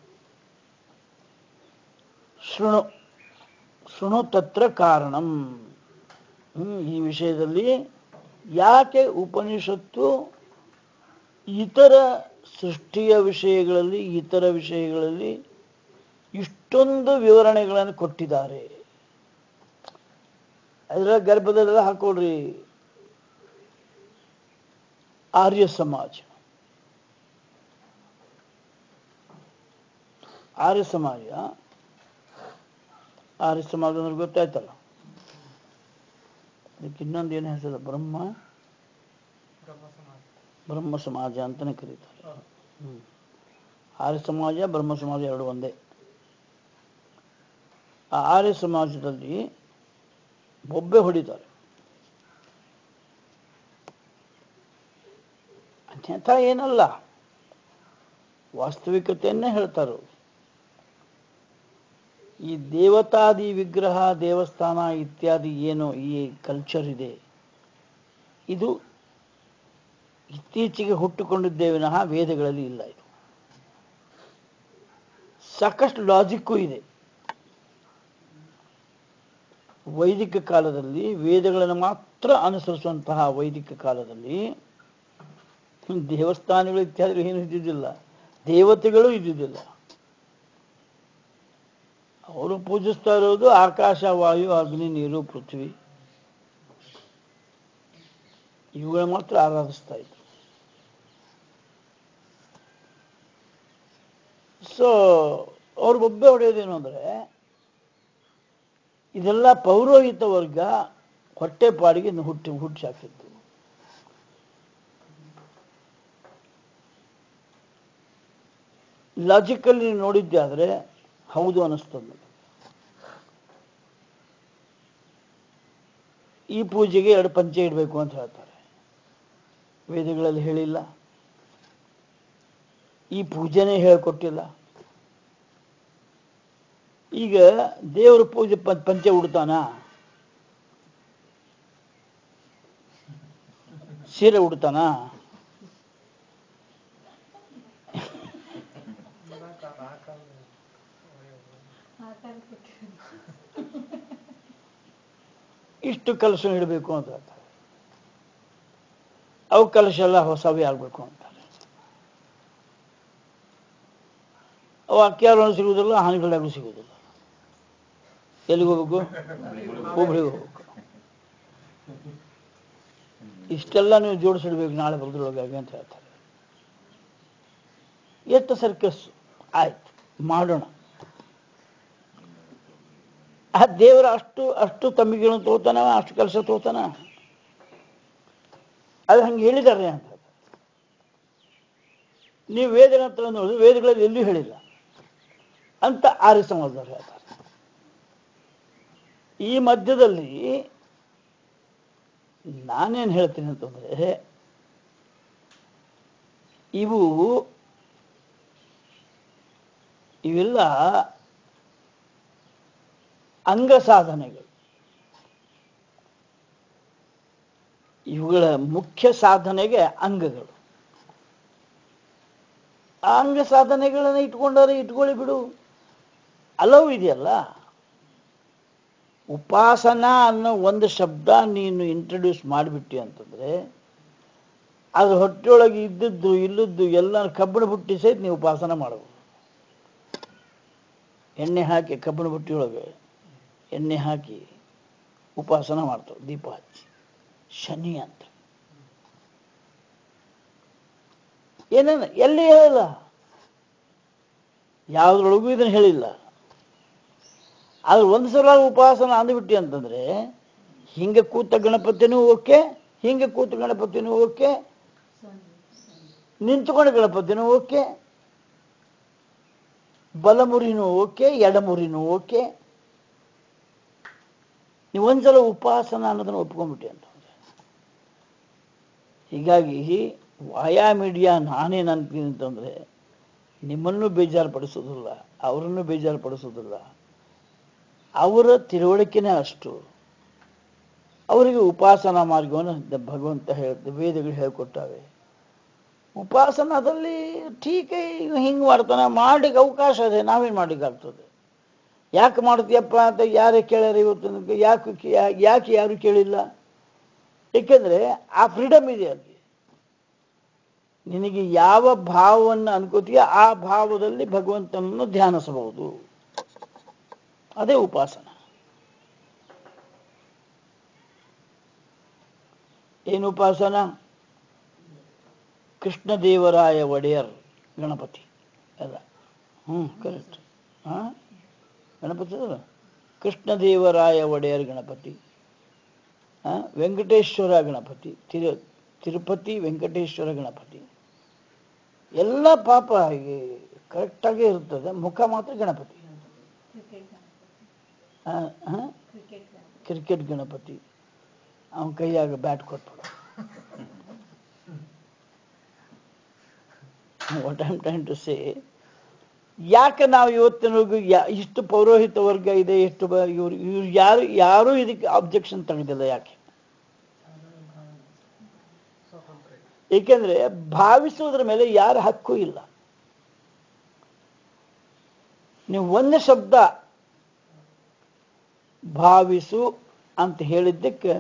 ಶೃಣು ಶೃಣು ತತ್ರ ಕಾರಣಂ ಹ್ಮ್, ಈ ವಿಷಯದಲ್ಲಿ ಯಾಕೆ ಉಪನಿಷತ್ತು ಇತರ ಸೃಷ್ಟಿಯ ವಿಷಯಗಳಲ್ಲಿ ಇತರ ವಿಷಯಗಳಲ್ಲಿ ಇಷ್ಟೊಂದು ವಿವರಣೆಗಳನ್ನು ಕೊಟ್ಟಿದ್ದಾರೆ ಅದರ ಗರ್ಭದಲ್ಲೆಲ್ಲ ಹಾಕೊಳ್ರಿ ಆರ್ಯ ಸಮಾಜ ಆರ್ಯ ಸಮಾಜ ಆರ್ಯ ಸಮಾಜ ಅಂದ್ರೆ ಗೊತ್ತಾಯ್ತಲ್ಲ ಅದಕ್ಕೆ ಇನ್ನೊಂದು ಏನು ಹೆಸರು ಬ್ರಹ್ಮ ಬ್ರಹ್ಮ ಸಮಾಜ ಅಂತಾನೆ ಕರೀತಾರೆ ಹ್ಮ್. ಆರ್ಯ ಸಮಾಜ ಬ್ರಹ್ಮ ಸಮಾಜ ಎರಡು ಒಂದೇ ಆ ಆರ್ಯ ಸಮಾಜದಲ್ಲಿ ಬೊಬ್ಬೆ ಹೊಡಿತಾರೆ ಅನ್ಯಥಾ ಏನಲ್ಲ ವಾಸ್ತವಿಕತೆಯನ್ನೇ ಹೇಳ್ತಾರೆ ಅವ್ರು. ಈ ದೇವತಾದಿ ವಿಗ್ರಹ ದೇವಸ್ಥಾನ ಇತ್ಯಾದಿ ಏನು ಈ ಕಲ್ಚರ್ ಇದೆ ಇದು ಇತ್ತೀಚೆಗೆ ಹುಟ್ಟುಕೊಂಡಿದ್ದೇ ವಿನಃ ವೇದಗಳಲ್ಲಿ ಇಲ್ಲ ಇದು ಸಾಕಷ್ಟು ಲಾಜಿಕ್ಕೂ ಇದೆ ವೈದಿಕ ಕಾಲದಲ್ಲಿ ವೇದಗಳನ್ನು ಮಾತ್ರ ಅನುಸರಿಸುವಂತಹ ವೈದಿಕ ಕಾಲದಲ್ಲಿ ದೇವಸ್ಥಾನಗಳು ಇತ್ಯಾದಿ ಏನು ಇದ್ದಿದ್ದಿಲ್ಲ ದೇವತೆಗಳು ಇದ್ದಿದ್ದಿಲ್ಲ ಅವರು ಪೂಜಿಸ್ತಾ ಇರೋದು ಆಕಾಶ ವಾಯು ಅಗ್ನಿ ನೀರು ಪೃಥ್ವಿ ಇವುಗಳ ಮಾತ್ರ ಆರಾಧಿಸ್ತಾ ಇದ್ರು ಸೊ ಅವ್ರು ಒಬ್ಬೆ ಹೊಡೆಯೋದೇನು ಅಂದ್ರೆ ಇದೆಲ್ಲ ಪೌರೋಹಿತ ವರ್ಗ ಹೊಟ್ಟೆಪಾಡಿಗೆ ಇನ್ನು ಹುಟ್ಟಿ ಹುಟ್ಟಿ ಹಾಕಿದ್ದು ಲಾಜಿಕಲ್ಲಿ ನೋಡಿದ್ದೆ ಆದ್ರೆ ಹೌದು ಅನ್ನಿಸ್ತದೆ ನನಗೆ. ಈ ಪೂಜೆಗೆ ಎರಡು ಪಂಚೆ ಇಡಬೇಕು ಅಂತ ಹೇಳ್ತಾರೆ ವೇದಗಳಲ್ಲಿ ಹೇಳಿಲ್ಲ ಈ ಪೂಜೆನೇ ಹೇಳ್ಕೊಟ್ಟಿಲ್ಲ ಈಗ ದೇವರ ಪೂಜೆ ಪ- ಪಂಚೆ ಉಡ್ತಾನ ಸೀರೆ ಉಡ್ತಾನ ಇಷ್ಟು ಕಲಶ ಇಡಬೇಕು ಅಂತ ಹೇಳ್ತಾರೆ ಅವು ಕಲಶ ಎಲ್ಲ ಹೊಸವೇ ಆಗ್ಬೇಕು ಅಂತಾರೆ ಅವು ಅಕ್ಕಿಯಾರು ಸಿಗುವುದಿಲ್ಲ ಹಾನಿಗಳಾಗೂ ಸಿಗುವುದಿಲ್ಲ ಎಲ್ಲಿಗೆ ಹೋಗ್ಬೇಕು ಹುಬ್ಳಿಗೆ ಹೋಗ್ಬೇಕು ಇಷ್ಟೆಲ್ಲ ನೀವು ಜೋಡಿಸಿಡ್ಬೇಕು ನಾಳೆ ಬರೋದ್ರೊಳಗಾಗಿ ಅಂತ ಹೇಳ್ತಾರೆ ಎಷ್ಟು ಸರ್ಕಸ್ ಆಯ್ತು ಮಾಡೋಣ ಆ ದೇವರ ಅಷ್ಟು ಅಷ್ಟು ತಮ್ಮಿಗಳನ್ನು ತೋತಾನ ಅಷ್ಟು ಕೆಲಸ ತೋತಾನ ಅದು ಹಂಗೆ ಹೇಳಿದ್ದಾರೆ ಅಂತ ನೀವು ವೇದಗಳ ಹತ್ರ ನೋಡಿ ವೇದಗಳಲ್ಲಿ ಎಲ್ಲೂ ಹೇಳಿಲ್ಲ ಅಂತ ಆರ್ಯ ಸಮಾಜದವ್ರು ಹೇಳ್ತಾರೆ ಈ ಮಧ್ಯದಲ್ಲಿ ನಾನೇನು ಹೇಳ್ತೀನಿ ಅಂತಂದ್ರೆ ಇವು ಇವೆಲ್ಲ ಅಂಗ ಸಾಧನೆಗಳು ಇವುಗಳ ಮುಖ್ಯ ಸಾಧನೆಗೆ ಅಂಗಗಳು ಆ ಅಂಗ ಸಾಧನೆಗಳನ್ನು ಇಟ್ಕೊಂಡಾರೆ ಇಟ್ಕೊಳ್ಳಿ ಬಿಡು ಅಲವು ಇದೆಯಲ್ಲ ಉಪಾಸನಾ ಅನ್ನೋ ಒಂದು ಶಬ್ದ ನೀನು ಇಂಟ್ರೊಡ್ಯೂಸ್ ಮಾಡಿಬಿಟ್ಟಿ ಅಂತಂದ್ರೆ ಅದು ಹೊಟ್ಟೆಯೊಳಗೆ ಇದ್ದದ್ದು ಇಲ್ಲದ್ದು ಎಲ್ಲ ಕಬ್ಬಿಣ ಬುಟ್ಟಿ ಸಹಿತ ನೀವು ಉಪಾಸನ ಮಾಡಬಹುದು ಎಣ್ಣೆ ಹಾಕಿ ಕಬ್ಬಿಣ ಬುಟ್ಟಿಯೊಳಗೆ ಎಣ್ಣೆ ಹಾಕಿ ಉಪಾಸನ ಮಾಡ್ತಾವೆ ದೀಪ ಹಚ್ಚಿ ಶನಿ ಅಂತ ಏನೇನು ಎಲ್ಲಿ ಹೇಳಿಲ್ಲ ಯಾವುದ್ರೊಳಗೂ ಇದನ್ನು ಹೇಳಿಲ್ಲ ಆದ್ರೆ ಒಂದು ಸಲ ಉಪಾಸನ ಅಂದ್ಬಿಟ್ಟಿ ಅಂತಂದ್ರೆ ಹಿಂಗೆ ಕೂತ ಗಣಪತಿನೂ ಓಕೆ ಹಿಂಗೆ ಕೂತ ಗಣಪತಿನೂ ಓಕೆ ನಿಂತ್ಕೊಂಡು ಗಣಪತಿನೂ ಓಕೆ ಬಲಮುರಿನೂ ಓಕೆ ಎಡಮುರಿನೂ ಓಕೆ ನೀವು ಒಂದ್ಸಲ ಉಪಾಸನ ಅನ್ನೋದನ್ನು ಒಪ್ಕೊಂಡ್ಬಿಟ್ಟಿ ಅಂತ ಹೀಗಾಗಿ ವಾಯಾ ಮೀಡಿಯಾ ನಾನೇನು ಅಂತೀನಿ ಅಂತಂದ್ರೆ ನಿಮ್ಮನ್ನು ಬೇಜಾರು ಪಡಿಸೋದಿಲ್ಲ ಅವರನ್ನು ಬೇಜಾರು ಪಡಿಸೋದಿಲ್ಲ ಅವರ ತಿಳುವಳಿಕೆನೇ ಅಷ್ಟು ಅವರಿಗೆ ಉಪಾಸನಾ ಮಾರ್ಗವನ್ನು ದ- ಭಗವಂತ ಹೇಳ್ತ ವೇದಗಳು ಹೇಳ್ಕೊಟ್ಟಾವೆ ಉಪಾಸನಾದಲ್ಲಿ ಟೀಕೆ ಹಿಂಗೆ ಮಾಡ್ತಾನೆ ಮಾಡ್ಲಿಕ್ಕೆ ಅವಕಾಶ ಇದೆ ನಾವೇನು ಮಾಡ್ಲಿಕ್ಕೆ ಆಗ್ತದೆ ಯಾಕೆ ಮಾಡ್ತೀಯಪ್ಪ ಅಂತ ಯಾರೇ ಕೇಳ್ಯಾರ ಇವತ್ತು ನನಗೆ ಯಾಕೆ ಯಾ- ಯಾಕೆ ಯಾರು ಕೇಳಿಲ್ಲ ಏಕೆಂದ್ರೆ ಆ ಫ್ರೀಡಮ್ ಇದೆ ಅಲ್ಲಿ ನಿನಗೆ ಯಾವ ಭಾವವನ್ನು ಅನ್ಕೋತೀಯ ಆ ಭಾವದಲ್ಲಿ ಭಗವಂತನನ್ನು ಧ್ಯಾನಿಸಬಹುದು ಅದೇ ಉಪಾಸನ ಏನು ಉಪಾಸನ ಕೃಷ್ಣದೇವರಾಯ ಒಡೆಯರ್ ಗಣಪತಿ ಅಲ್ಲ ಹ್ಞೂ ಕರೆಕ್ಟ್ ಹಾಂ ಗಣಪತಿ ಅಲ್ಲ ಕೃಷ್ಣದೇವರಾಯ ಒಡೆಯರ್ ಗಣಪತಿ ಆ, ವೆಂಕಟೇಶ್ವರ ಗಣಪತಿ ತಿರು ತಿರುಪತಿ ವೆಂಕಟೇಶ್ವರ ಗಣಪತಿ ಎಲ್ಲ ಪಾಪ ಹೀಗೆ ಕರೆಕ್ಟಾಗೇ ಇರ್ತದೆ ಮುಖ ಮಾತ್ರ ಗಣಪತಿ ಆ, ಆ? ಕ್ರಿಕೆಟ್ ಗಣಪತಿ ಅವನ ಕೈಯಾಗ ಬ್ಯಾಟ್ ಕೊಟ್ಬಿಡು what I'm trying to say ಯಾಕೆ ನಾವು ಇವತ್ತಿನವರೆಗೂ ಯಾ- ಇಷ್ಟು ಪೌರೋಹಿತ ವರ್ಗ ಇದೆ ಎಷ್ಟು ಬ ಇವ್ರು ಇವ್ರು ಯಾರು ಯಾರೂ ಇದಕ್ಕೆ ಅಬ್ಜೆಕ್ಷನ್ ತೆಗೆದಿಲ್ಲ ಯಾಕೆ ಏಕೆಂದ್ರೆ ಭಾವಿಸುವುದರ ಮೇಲೆ ಯಾರ ಹಕ್ಕು ಇಲ್ಲ ನೀವು ಒಂದು ಶಬ್ದ ಭಾವಿಸು ಅಂತ ಹೇಳಿದ್ದಕ್ಕೆ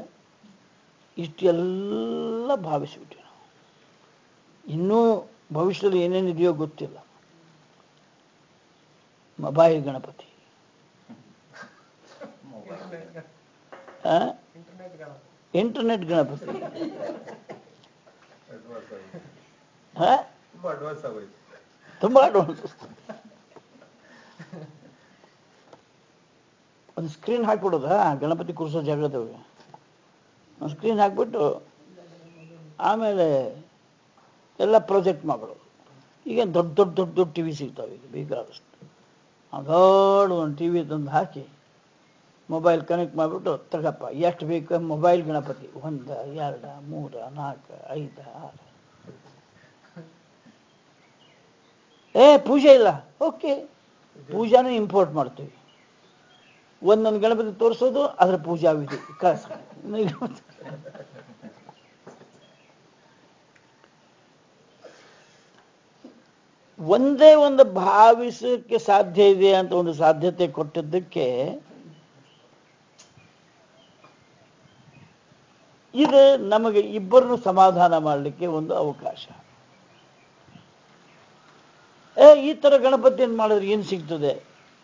ಇಷ್ಟೆಲ್ಲ ಭಾವಿಸಿಬಿಟ್ವಿ ನಾವು ಇನ್ನೂ ಭವಿಷ್ಯದಲ್ಲಿ ಏನೇನಿದೆಯೋ ಗೊತ್ತಿಲ್ಲ ಮೊಬೈಲ್ ಗಣಪತಿ ಆ? ಇಂಟರ್ನೆಟ್ ಗಣಪತಿ ಆ? ತುಂಬಾ ಅಡ್ವಾನ್ಸ್ ಆಗೋಯ್ತು ತುಂಬಾ ಅಡ್ವಾನ್ಸ್ ಒಂದು ಸ್ಕ್ರೀನ್ ಹಾಕ್ಬಿಡೋದಾ ಗಣಪತಿ ಕೂರಿಸೋ ಜಾಗದವ್ರಿಗೆ ಒಂದು ಸ್ಕ್ರೀನ್ ಹಾಕ್ಬಿಟ್ಟು ಆಮೇಲೆ ಎಲ್ಲ ಪ್ರಾಜೆಕ್ಟ್ ಮಾಡ್ಬಿಡೋದು ಈಗ ದೊಡ್ಡ ದೊಡ್ಡ ದೊಡ್ಡ ದೊಡ್ಡ ಟಿ ವಿ ಸಿಗ್ತಾವೆ ಈಗ ಬೇಕಾದಷ್ಟು ಆ ದೊಡ್ಡ ಒಂದು ಟಿ ವಿ ತಂದು ಹಾಕಿ ಮೊಬೈಲ್ ಕನೆಕ್ಟ್ ಮಾಡಿಬಿಟ್ಟು ತಗಪ್ಪ ಎಷ್ಟು ಬೇಕು ಮೊಬೈಲ್ ಗಣಪತಿ ಒಂದು ಎರಡು ಮೂರು ನಾಲ್ಕು ಐದು ಆರು ಏ ಪೂಜೆ ಇಲ್ಲ ಓಕೆ ಪೂಜಾನು ಇಂಪೋರ್ಟ್ ಮಾಡ್ತೀವಿ ಒಂದೊಂದು ಗಣಪತಿ ತೋರಿಸೋದು ಅದರ ಪೂಜಾ ವಿಧಿ ಕಳ್ಸ ಒಂದೇ ಒಂದು ಭಾವಿಸಕ್ಕೆ ಸಾಧ್ಯ ಇದೆ ಅಂತ ಒಂದು ಸಾಧ್ಯತೆ ಕೊಟ್ಟಿದ್ದಕ್ಕೆ ಇದು ನಮಗೆ ಇಬ್ಬರನ್ನು ಸಮಾಧಾನ ಮಾಡಲಿಕ್ಕೆ ಒಂದು ಅವಕಾಶ ಏ ಈ ತರ ಗಣಪತಿಯನ್ನು ಮಾಡಿದ್ರೆ ಏನು ಸಿಗ್ತದೆ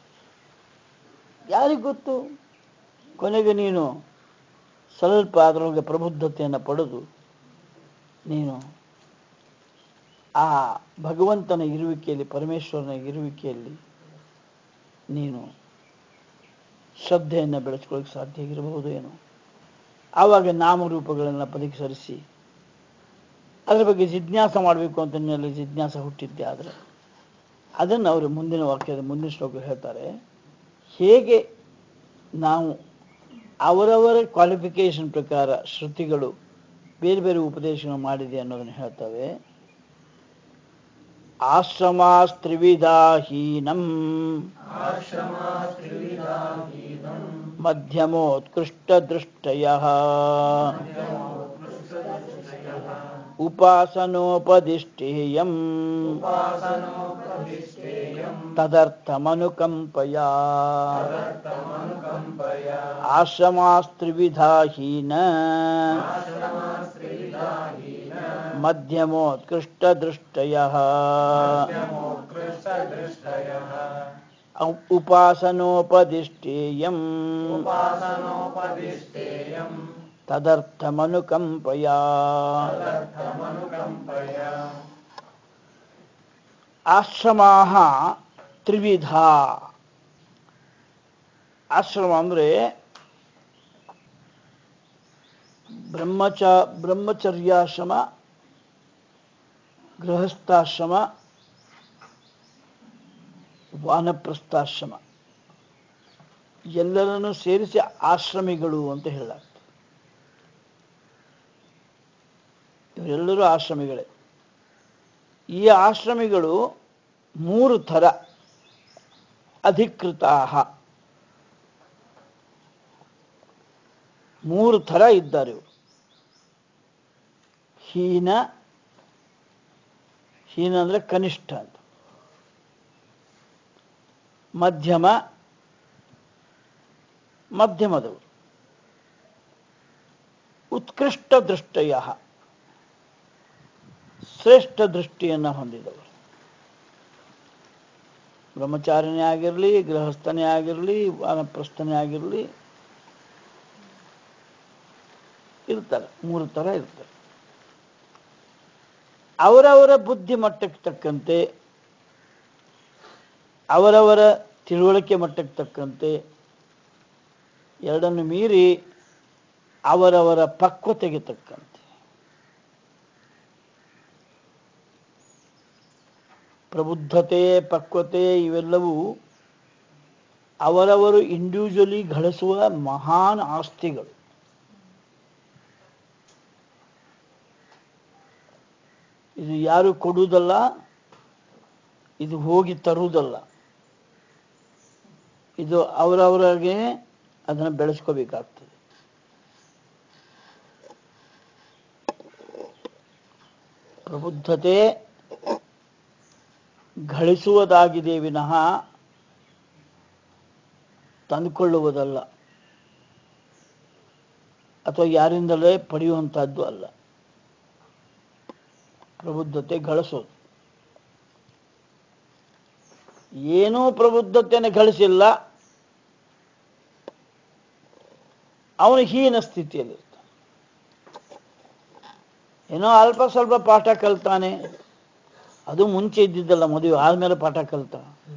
ಯಾರಿಗ್ ಗೊತ್ತು ಕೊನೆಗೆ ನೀನು ಸ್ವಲ್ಪ ಅದರೊಳಗೆ ಪ್ರಬುದ್ಧತೆಯನ್ನು ಪಡೆದು ನೀನು ಆ ಭಗವಂತನ ಇರುವಿಕೆಯಲ್ಲಿ ಪರಮೇಶ್ವರನ ಇರುವಿಕೆಯಲ್ಲಿ ನೀನು ಶ್ರದ್ಧೆಯನ್ನು ಬೆಳೆಸ್ಕೊಳ್ಳಿಕ್ಕೆ ಸಾಧ್ಯ ಆಗಿರಬಹುದು ಏನೋ ಆವಾಗ ನಾಮರೂಪಗಳನ್ನು ಪರೀಕ್ಷರಿಸಿ ಅದರ ಬಗ್ಗೆ ಜಿಜ್ಞಾಸ ಮಾಡಬೇಕು ಅಂತ ನಿನ್ನಲ್ಲಿ ಜಿಜ್ಞಾಸ ಹುಟ್ಟಿದ್ದೆ ಆದರೆ ಅದನ್ನು ಅವರು ಮುಂದಿನ ವಾಕ್ಯದ ಮುಂದಿನ ಶ್ಲೋಕ ಹೇಳ್ತಾರೆ ಹೇಗೆ ನಾವು ಅವರವರ ಕ್ವಾಲಿಫಿಕೇಶನ್ ಪ್ರಕಾರ ಶ್ರುತಿಗಳು ಬೇರೆ ಬೇರೆ ಉಪದೇಶಗಳು ಮಾಡಿದೆ ಅನ್ನೋದನ್ನು ಹೇಳ್ತವೆ ಆಶ್ರಮಾಸ್ತ್ರಿವಿಧಾಹೀನಂ ಮಧ್ಯಮೋತ್ಕೃಷ್ಟ ದೃಷ್ಟಯ ಉಪಾಸನೋಪದಿಷ್ಟೇಯಂ ತದರ್ಥಮನುಕಂಪಯ ಆಶ್ರಮಾಸ್ತ್ರಿವಿಧಾಹೀನ ಮಧ್ಯಮೋತ್ಕೃಷ್ಟದೃಷ್ಟಯ ಉಪಾಸನೋಪದಿಷ್ಟೇಯಂ ತದರ್ಥಮನುಕಂಪಯ ಆಶ್ರಮಾ ತ್ರಿವಿಧ ಆಶ್ರಮ ಅಂದ್ರೆ ಬ್ರಹ್ಮಚ ಬ್ರಹ್ಮಚರ್ಯಾಶ್ರಮ ಗೃಹಸ್ಥಾಶ್ರಮ ವಾನಪ್ರಸ್ಥಾಶ್ರಮ ಎಲ್ಲರನ್ನು ಸೇರಿಸಿ ಆಶ್ರಮಿಗಳು ಅಂತ ಹೇಳಲಾಗ್ತದೆ ಇವರೆಲ್ಲರೂ ಆಶ್ರಮಿಗಳೇ ಈ ಆಶ್ರಮಿಗಳು ಮೂರು ಥರ ಅಧಿಕೃತಾ ಮೂರು ಥರ ಇದ್ದಾರೆ ಇವರು ಹೀನ ಹೀನ ಅಂದ್ರೆ ಕನಿಷ್ಠ ಅಂತ ಮಧ್ಯಮ ಮಧ್ಯಮದವರು ಉತ್ಕೃಷ್ಟ ದೃಷ್ಟಯ ಶ್ರೇಷ್ಠ ದೃಷ್ಟಿಯನ್ನು ಹೊಂದಿದವರು ಬ್ರಹ್ಮಚಾರಿನೇ ಆಗಿರಲಿ ಗೃಹಸ್ಥನೇ ಆಗಿರಲಿ ವಾನಪ್ರಸ್ಥನೇ ಆಗಿರಲಿ ಇರ್ತಾರೆ ಮೂರು ಥರ ಇರ್ತಾರೆ ಅವರವರ ಬುದ್ಧಿ ಮಟ್ಟಕ್ಕೆ ತಕ್ಕಂತೆ ಅವರವರ ತಿಳುವಳಿಕೆ ಮಟ್ಟಕ್ಕೆ ತಕ್ಕಂತೆ ಎರಡನ್ನು ಮೀರಿ ಅವರವರ ಪಕ್ವತೆಗೆ ತಕ್ಕಂತೆ ಪ್ರಬುದ್ಧತೆ ಪಕ್ವತೆ ಇವೆಲ್ಲವೂ ಅವರವರು ಇಂಡಿವಿಜುವಲಿ ಗಳಿಸುವ ಮಹಾನ್ ಆಸ್ತಿಗಳು ಇದು ಯಾರು ಕೊಡುವುದಲ್ಲ ಇದು ಹೋಗಿ ತರುವುದಲ್ಲ ಇದು ಅವರವರಿಗೆ ಅದನ್ನು ಬೆಳೆಸ್ಕೋಬೇಕಾಗ್ತದೆ ಪ್ರಬುದ್ಧತೆ ಗಳಿಸುವುದಾಗಿದೆ ವಿನಃ ತಂದುಕೊಳ್ಳುವುದಲ್ಲ ಅಥವಾ ಯಾರಿಂದಲೇ ಪಡೆಯುವಂತಹದ್ದು ಅಲ್ಲ ಪ್ರಬುದ್ಧತೆ ಗಳಿಸೋದು ಏನೂ ಪ್ರಬುದ್ಧತೆಯನ್ನು ಗಳಿಸಿಲ್ಲ ಅವನು ಹೀನ ಸ್ಥಿತಿಯಲ್ಲಿರ್ತಾನೆ ಏನೋ ಅಲ್ಪ ಸ್ವಲ್ಪ ಪಾಠ ಕಲ್ತಾನೆ ಅದು ಮುಂಚೆ ಇದ್ದಿದ್ದಲ್ಲ ಮದುವೆ ಆದ್ಮೇಲೆ ಪಾಠ ಕಲ್ತ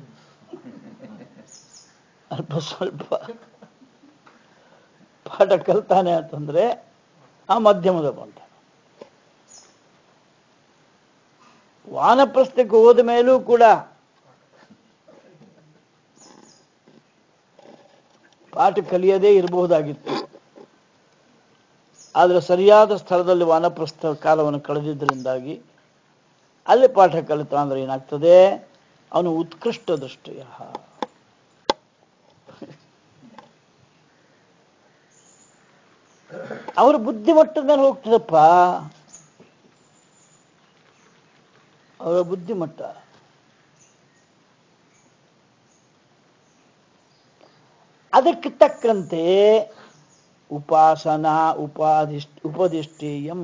ಅಲ್ಪ ಸ್ವಲ್ಪ ಪಾಠ ಕಲ್ತಾನೆ ಅಂತಂದ್ರೆ ಆ ಮಧ್ಯಮದ ಬಂದ ವಾನಪ್ರಸ್ಥಕ್ಕೆ ಹೋದ ಮೇಲೂ ಕೂಡ ಪಾಠ ಕಲಿಯದೇ ಇರಬಹುದಾಗಿತ್ತು ಆದರೆ ಸರಿಯಾದ ಸ್ಥಳದಲ್ಲಿ ವಾನಪ್ರಸ್ಥ ಕಾಲವನ್ನು ಕಳೆದಿದ್ದರಿಂದಾಗಿ ಅಲ್ಲಿ ಪಾಠ ಕಲಿತ ಅಂದ್ರೆ ಏನಾಗ್ತದೆ ಅವನು ಉತ್ಕೃಷ್ಟ ದೃಷ್ಟಿಯ ಅವರ ಬುದ್ಧಿಮಟ್ಟದ ಮೇಲೆ ಹೋಗ್ತದಪ್ಪ ಅವರ ಬುದ್ಧಿಮಟ್ಟ ಅದಕ್ಕೆ ತಕ್ಕಂತೆ ಉಪಾಸನಾ ಉಪಾದಿಷ್ಟ ಉಪದಿಷ್ಟೇಯಂ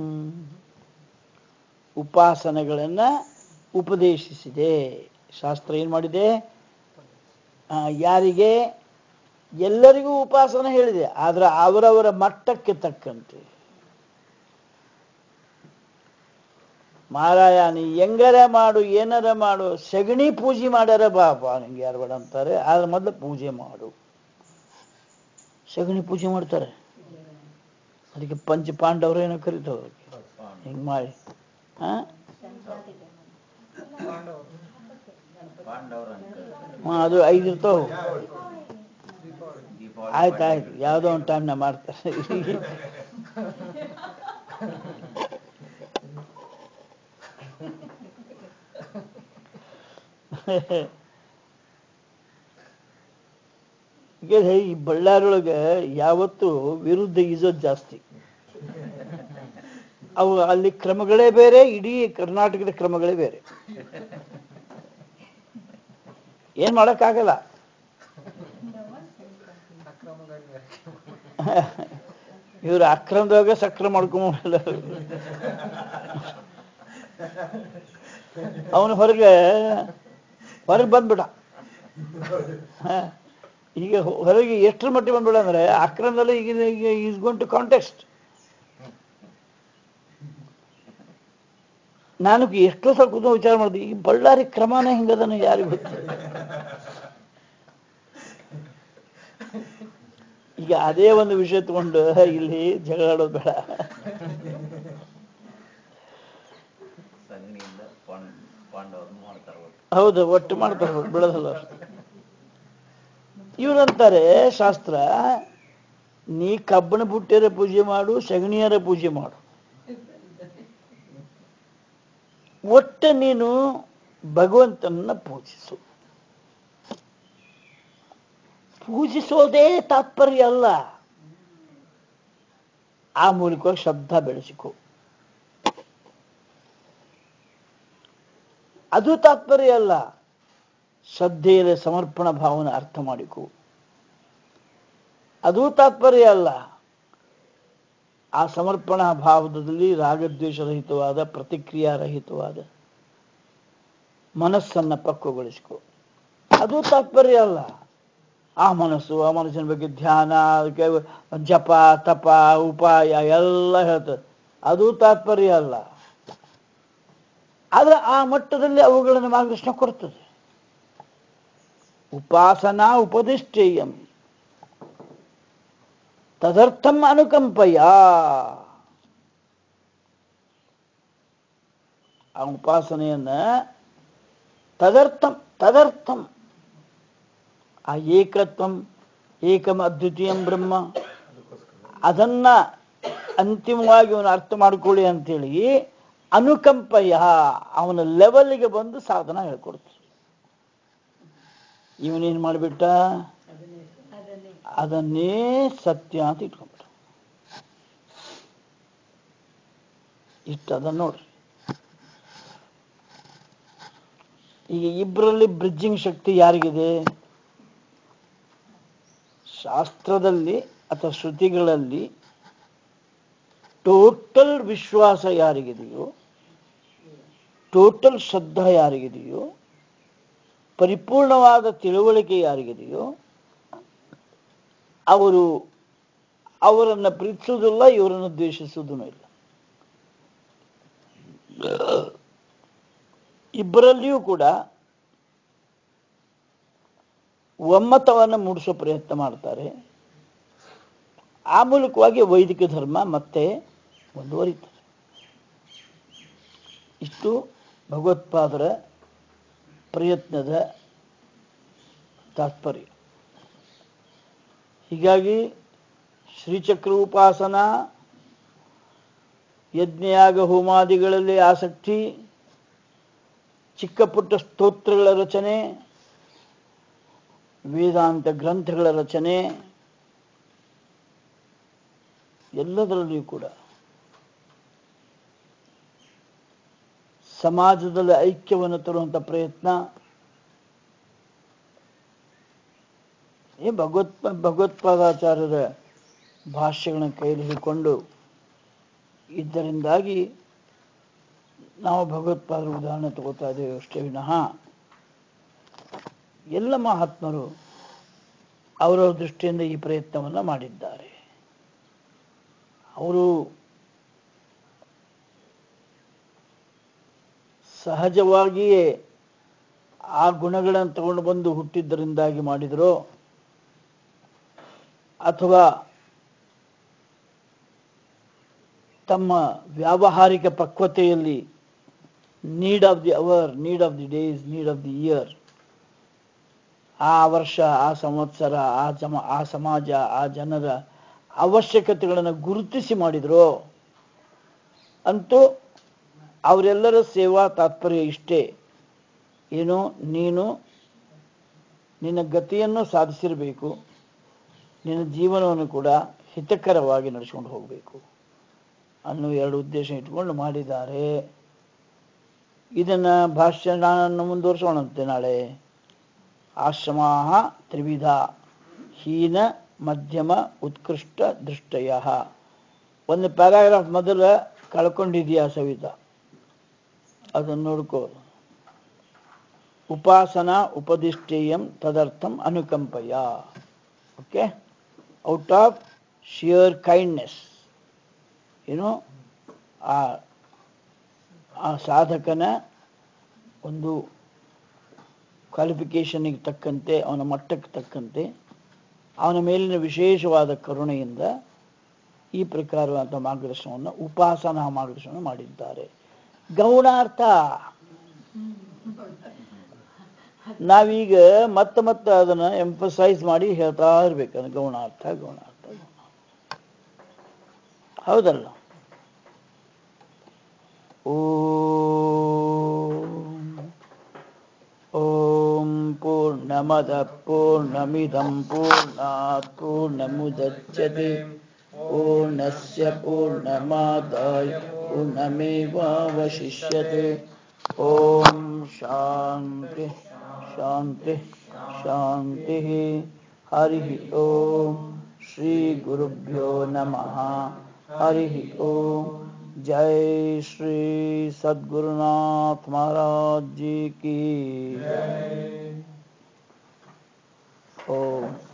ಉಪಾಸನೆಗಳನ್ನ ಉಪದೇಶಿಸಿದೆ ಶಾಸ್ತ್ರ ಏನ್ ಮಾಡಿದೆ ಆ, ಯಾರಿಗೆ ಎಲ್ಲರಿಗೂ ಉಪಾಸನೆ ಹೇಳಿದೆ ಆದ್ರೆ ಅವರವರ ಮಟ್ಟಕ್ಕೆ ತಕ್ಕಂತೆ ಮಾರಾಯ ನೀ ಹೆಂಗಾರ ಮಾಡು ಏನಾರ ಮಾಡು ಸಗಣಿ ಪೂಜೆ ಮಾಡ್ಯಾರ ಬಾಬಾ ನಿಂಗೆ ಯಾರು ಬೇಡ ಅಂತಾರೆ ಆದ್ರೆ ಮೊದಲು ಪೂಜೆ ಮಾಡು ಸಗಣಿ ಪೂಜೆ ಮಾಡ್ತಾರೆ ಅದಕ್ಕೆ ಪಂಚ ಪಾಂಡವರು ಏನೋ ಕರೀತವ್ರು ಹಿಂಗ್ ಮಾಡಿ ಹಾ ಹಾ, ಅದು ಐದು ಇರ್ತಾವ ಆಯ್ತು ಆಯ್ತು ಯಾವುದೋ ಒಂದು ಟೈಮ್ನ ಮಾಡ್ತಾರೆ ಈಗ ಈ ಬಳ್ಳಾರೊಳಗೆ ಯಾವತ್ತು ವಿರುದ್ಧ ಈಜೋದು ಜಾಸ್ತಿ ಅವು ಅಲ್ಲಿ ಕ್ರಮಗಳೇ ಬೇರೆ ಇಡೀ ಕರ್ನಾಟಕದ ಕ್ರಮಗಳೇ ಬೇರೆ ಏನ್ ಮಾಡಕ್ಕಾಗಲ್ಲ ಇವ್ರು ಅಕ್ರಮದಾಗ ಸಕ್ರ ಮಾಡ್ಕೊಂಬಲ್ಲ ಅವನು ಹೊರಗೆ ಹೊರಗೆ ಬಂದ್ಬಿಡ ಹ. ಈಗ ಹೊ- ಹೊರಗೆ ಎಷ್ಟರ ಮಟ್ಟಿಗೆ ಬಂದ್ಬಿಡ ಅಂದ್ರೆ ಅಕ್ರಮದಲ್ಲಿ ಈಗ ಈಗ ಈಸ್ ಗೋನ್ ಟು ಕಾಂಟೆಸ್ಟ್ ನಾನು ಎಷ್ಟೋ ಸಲ ಕೂತ್ಕೊಂಡು ವಿಚಾರ ಮಾಡಿದೆ ಈ ಬಳ್ಳಾರಿ ಕ್ರಮನೇ ಹಿಂಗದನು ಯಾರಿಗೂ ಗೊತ್ತು ಈಗ ಅದೇ ಒಂದು ವಿಷಯ ತಗೊಂಡು ಇಲ್ಲಿ ಜಗಳ ಆಡೋದು ಬೇಡ ಸಗಣಿಯಿಂದ ಪಾಂಡ್ ಪಾಂಡವ್ರನ್ನ ಮಾಡ್ತಾರೆ ಒಟ್ಟು ಹೌದು ಒಟ್ಟು ಮಾಡ್ತಾರೆ ಅವ್ರು, ಬಿಡೋದಿಲ್ಲ ಅವ್ರು. ಇವ್ರಂತಾರೆ ಶಾಸ್ತ್ರ ನೀ ಕಬ್ಬಣ ಬುಟ್ಟಿಯರ ಪೂಜೆ ಮಾಡು ಸಗಣಿಯರ ಪೂಜೆ ಮಾಡು ಒಟ್ಟ ನೀನು ಭಗವಂತನನ್ನ ಪೂಜಿಸು ಪೂಜಿಸೋದೇ ತಾತ್ಪರ್ಯ ಅಲ್ಲ ಆ ಮೂಲಕವಾಗಿ ಶ್ರದ್ಧಾ ಬೆಳೆಸಿಕೊ ಅದು ತಾತ್ಪರ್ಯ ಅಲ್ಲ ಶ್ರದ್ಧೆಯಲ್ಲಿ ಸಮರ್ಪಣ ಭಾವನೆ ಅರ್ಥ ಮಾಡಿಕೊ ಅದು ತಾತ್ಪರ್ಯ ಅಲ್ಲ ಆ ಸಮರ್ಪಣಾ ಭಾವದಲ್ಲಿ ರಾಗದ್ವೇಷರಹಿತವಾದ ಪ್ರತಿಕ್ರಿಯಾರಹಿತವಾದ ಮನಸ್ಸನ್ನ ಪಕ್ವಗೊಳಿಸಿಕೊ ಅದು ತಾತ್ಪರ್ಯ ಅಲ್ಲ ಆ ಮನಸ್ಸು ಆ ಮನಸ್ಸಿನ ಬಗ್ಗೆ ಧ್ಯಾನ ಅದಕ್ಕೆ ಜಪ ತಪ ಉಪಾಯ ಎಲ್ಲ ಹೇಳ್ತದೆ ಅದು ತಾತ್ಪರ್ಯ ಅಲ್ಲ ಆದ್ರೆ ಆ ಮಟ್ಟದಲ್ಲಿ ಅವುಗಳನ್ನು ಮಾರ್ಗದರ್ಶನ ಕೊಡ್ತದೆ ಉಪಾಸನಾ ಉಪದಿಷ್ಟೇಯಂ ತದರ್ಥಂ ಅನುಕಂಪಯ ಆ ಉಪಾಸನೆಯನ್ನ ತದರ್ಥಂ ತದರ್ಥಂ ಆ ಏಕತ್ವಂ ಏಕಂ ಅದ್ವಿತೀಯಂ ಬ್ರಹ್ಮ ಅದನ್ನ ಅಂತಿಮವಾಗಿ ಅವನು ಅರ್ಥ ಮಾಡ್ಕೊಳ್ಳಿ ಅಂತೇಳಿ ಅನುಕಂಪಯ ಅವನ ಲೆವೆಲ್ಗೆ ಬಂದು ಸಾಧನ ಹೇಳ್ಕೊಡ್ತು ಇವನೇನ್ ಮಾಡಿಬಿಟ್ಟ ಅದನ್ನೇ ಸತ್ಯ ಅಂತ ಇಟ್ಕೊಂಡ್ಬಿಟ್ಟ ಇಷ್ಟ ಅದನ್ನ ನೋಡ್ರಿ ಈಗ ಇಬ್ಬರಲ್ಲಿ ಬ್ರಿಡ್ಜಿಂಗ್ ಶಕ್ತಿ ಯಾರಿಗಿದೆ ಶಾಸ್ತ್ರದಲ್ಲಿ ಅಥವಾ ಶ್ರುತಿಗಳಲ್ಲಿ ಟೋಟಲ್ ವಿಶ್ವಾಸ ಯಾರಿಗಿದೆಯೋ ಟೋಟಲ್ ಶ್ರದ್ಧಾ ಯಾರಿಗಿದೆಯೋ ಪರಿಪೂರ್ಣವಾದ ತಿಳುವಳಿಕೆ ಯಾರಿಗಿದೆಯೋ ಅವರು ಅವರನ್ನು ಪ್ರೀತಿಸುವುದಿಲ್ಲ ಇವರನ್ನು ದ್ವೇಷಿಸುವುದೂ ಇಲ್ಲ ಇಬ್ಬರಲ್ಲಿಯೂ ಕೂಡ ಒಮ್ಮತವನ್ನು ಮೂಡಿಸೋ ಪ್ರಯತ್ನ ಮಾಡ್ತಾರೆ ಆ ಮೂಲಕವಾಗಿ ವೈದಿಕ ಧರ್ಮ ಮತ್ತೆ ಮುಂದುವರಿತದೆ ಇಷ್ಟು ಭಗವತ್ಪಾದರ ಪ್ರಯತ್ನದ ತಾತ್ಪರ್ಯ ಹೀಗಾಗಿ ಶ್ರೀಚಕ್ರ ಉಪಾಸನ ಯಜ್ಞಯಾಗ ಹೋಮಾದಿಗಳಲ್ಲಿ ಆಸಕ್ತಿ ಚಿಕ್ಕ ಪುಟ್ಟ ಸ್ತೋತ್ರಗಳ ರಚನೆ ವೇದಾಂತ ಗ್ರಂಥಗಳ ರಚನೆ ಎಲ್ಲದರಲ್ಲಿಯೂ ಕೂಡ ಸಮಾಜದಲ್ಲಿ ಐಕ್ಯವನ್ನು ತರುವಂಥ ಪ್ರಯತ್ನ ಏ ಭಗವತ್ ಭಗವತ್ಪಾದಾಚಾರ್ಯರ ಭಾಷ್ಯಗಳನ್ನು ಕೈಲಿ ಹಿಡ್ಕೊಂಡು ಇದರಿಂದಾಗಿ ನಾವು ಭಗವತ್ಪಾದರ ಉದಾಹರಣೆ ತಗೋತಾ ಇದ್ದೇವೆ ಅಷ್ಟೇ ವಿನಃ ಎಲ್ಲ ಮಹಾತ್ಮರು ಅವರವರ ದೃಷ್ಟಿಯಿಂದ ಈ ಪ್ರಯತ್ನವನ್ನು ಮಾಡಿದ್ದಾರೆ ಅವರು ಸಹಜವಾಗಿಯೇ ಆ ಗುಣಗಳನ್ನು ತಗೊಂಡು ಬಂದು ಹುಟ್ಟಿದ್ದರಿಂದಾಗಿ ಮಾಡಿದರೋ ಅಥವಾ ತಮ್ಮ ವ್ಯಾವಹಾರಿಕ ಪಕ್ವತೆಯಲ್ಲಿ need of the hour need of the days need of the year ಆ ವರ್ಷ ಆ ಸಂವತ್ಸರ ಆ ಜಮ ಆ ಸಮಾಜ ಆ ಜನರ ಅವಶ್ಯಕತೆಗಳನ್ನು ಗುರುತಿಸಿ ಮಾಡಿದ್ರು ಅಂತೂ ಅವರೆಲ್ಲರ ಸೇವಾ ತಾತ್ಪರ್ಯ ಇಷ್ಟೇ ಏನು ನೀನು ನಿನ್ನ ಗತಿಯನ್ನು ಸಾಧಿಸಿರಬೇಕು ನಿನ್ನ ಜೀವನವನ್ನು ಕೂಡ ಹಿತಕರವಾಗಿ ನಡೆಸ್ಕೊಂಡು ಹೋಗಬೇಕು ಅನ್ನೋ ಎರಡು ಉದ್ದೇಶ ಇಟ್ಕೊಂಡು ಮಾಡಿದ್ದಾರೆ ಇದನ್ನ ಭಾಷ್ಯ ನಾನು ಮುಂದುವರಿಸೋಣಂತೆ ನಾಳೆ ಆಶ್ರಮ ತ್ರಿವಿಧ ಹೀನ ಮಧ್ಯಮ ಉತ್ಕೃಷ್ಟ ದೃಷ್ಟಯ ಒಂದು ಪ್ಯಾರಾಗ್ರಾಫ್ ಮೊದಲ ಕಳ್ಕೊಂಡಿದೆಯಾ ಸವಿತಾ ಅದನ್ನು ನೋಡ್ಕೋ ಉಪಾಸನಾ ಉಪದಿಷ್ಟೇಯಂ ತದರ್ಥಂ ಅನುಕಂಪಯ okay out of sheer kindness ಏನು ಆ ಆ ಸಾಧಕನ ಒಂದು ಕ್ವಾಲಿಫಿಕೇಷನ್ಗೆ ತಕ್ಕಂತೆ ಅವನ ಮಟ್ಟಕ್ಕೆ ತಕ್ಕಂತೆ ಅವನ ಮೇಲಿನ ವಿಶೇಷವಾದ ಕರುಣೆಯಿಂದ ಈ ಪ್ರಕಾರವಾದ ಮಾರ್ಗದರ್ಶನವನ್ನು ಉಪಾಸನಾ ಮಾರ್ಗದರ್ಶನ ಮಾಡಿದ್ದಾರೆ ಗೌಣಾರ್ಥ ನಾವೀಗ ಮತ್ತೆ ಮತ್ತೆ ಅದನ್ನ ಎಂಫಸೈಸ್ ಮಾಡಿ ಹೇಳ್ತಾ ಇರ್ಬೇಕು ಅದು ಗೌಣಾರ್ಥ ಗೌಣಾರ್ಥ ಗೌಣಾರ್ಥ. ಹೌದಲ್ಲ ಓಂ ಓಂ ಪೂರ್ಣಮದ ಪೂರ್ಣಮಿದಂ ಪೂರ್ಣಾತ್ ಪೂರ್ಣಮುದಚ್ಯತೆ ಪೂರ್ಣಸ್ಯ ಪೂರ್ಣಮಾದಾಯ ಪೂರ್ಣಮೇವಾವಶಿಷ್ಯತೆ ಓಂ ಶಾಂತಿ ಶಾಂತಿ ಶಾಂತಿ ಹರಿ ಓಂ ಶ್ರೀ ಗುರುಭ್ಯೋ ನಮಃ ಹರಿ ಓಂ जय श्री सद्गुरुनाथ महाराज जी की ओम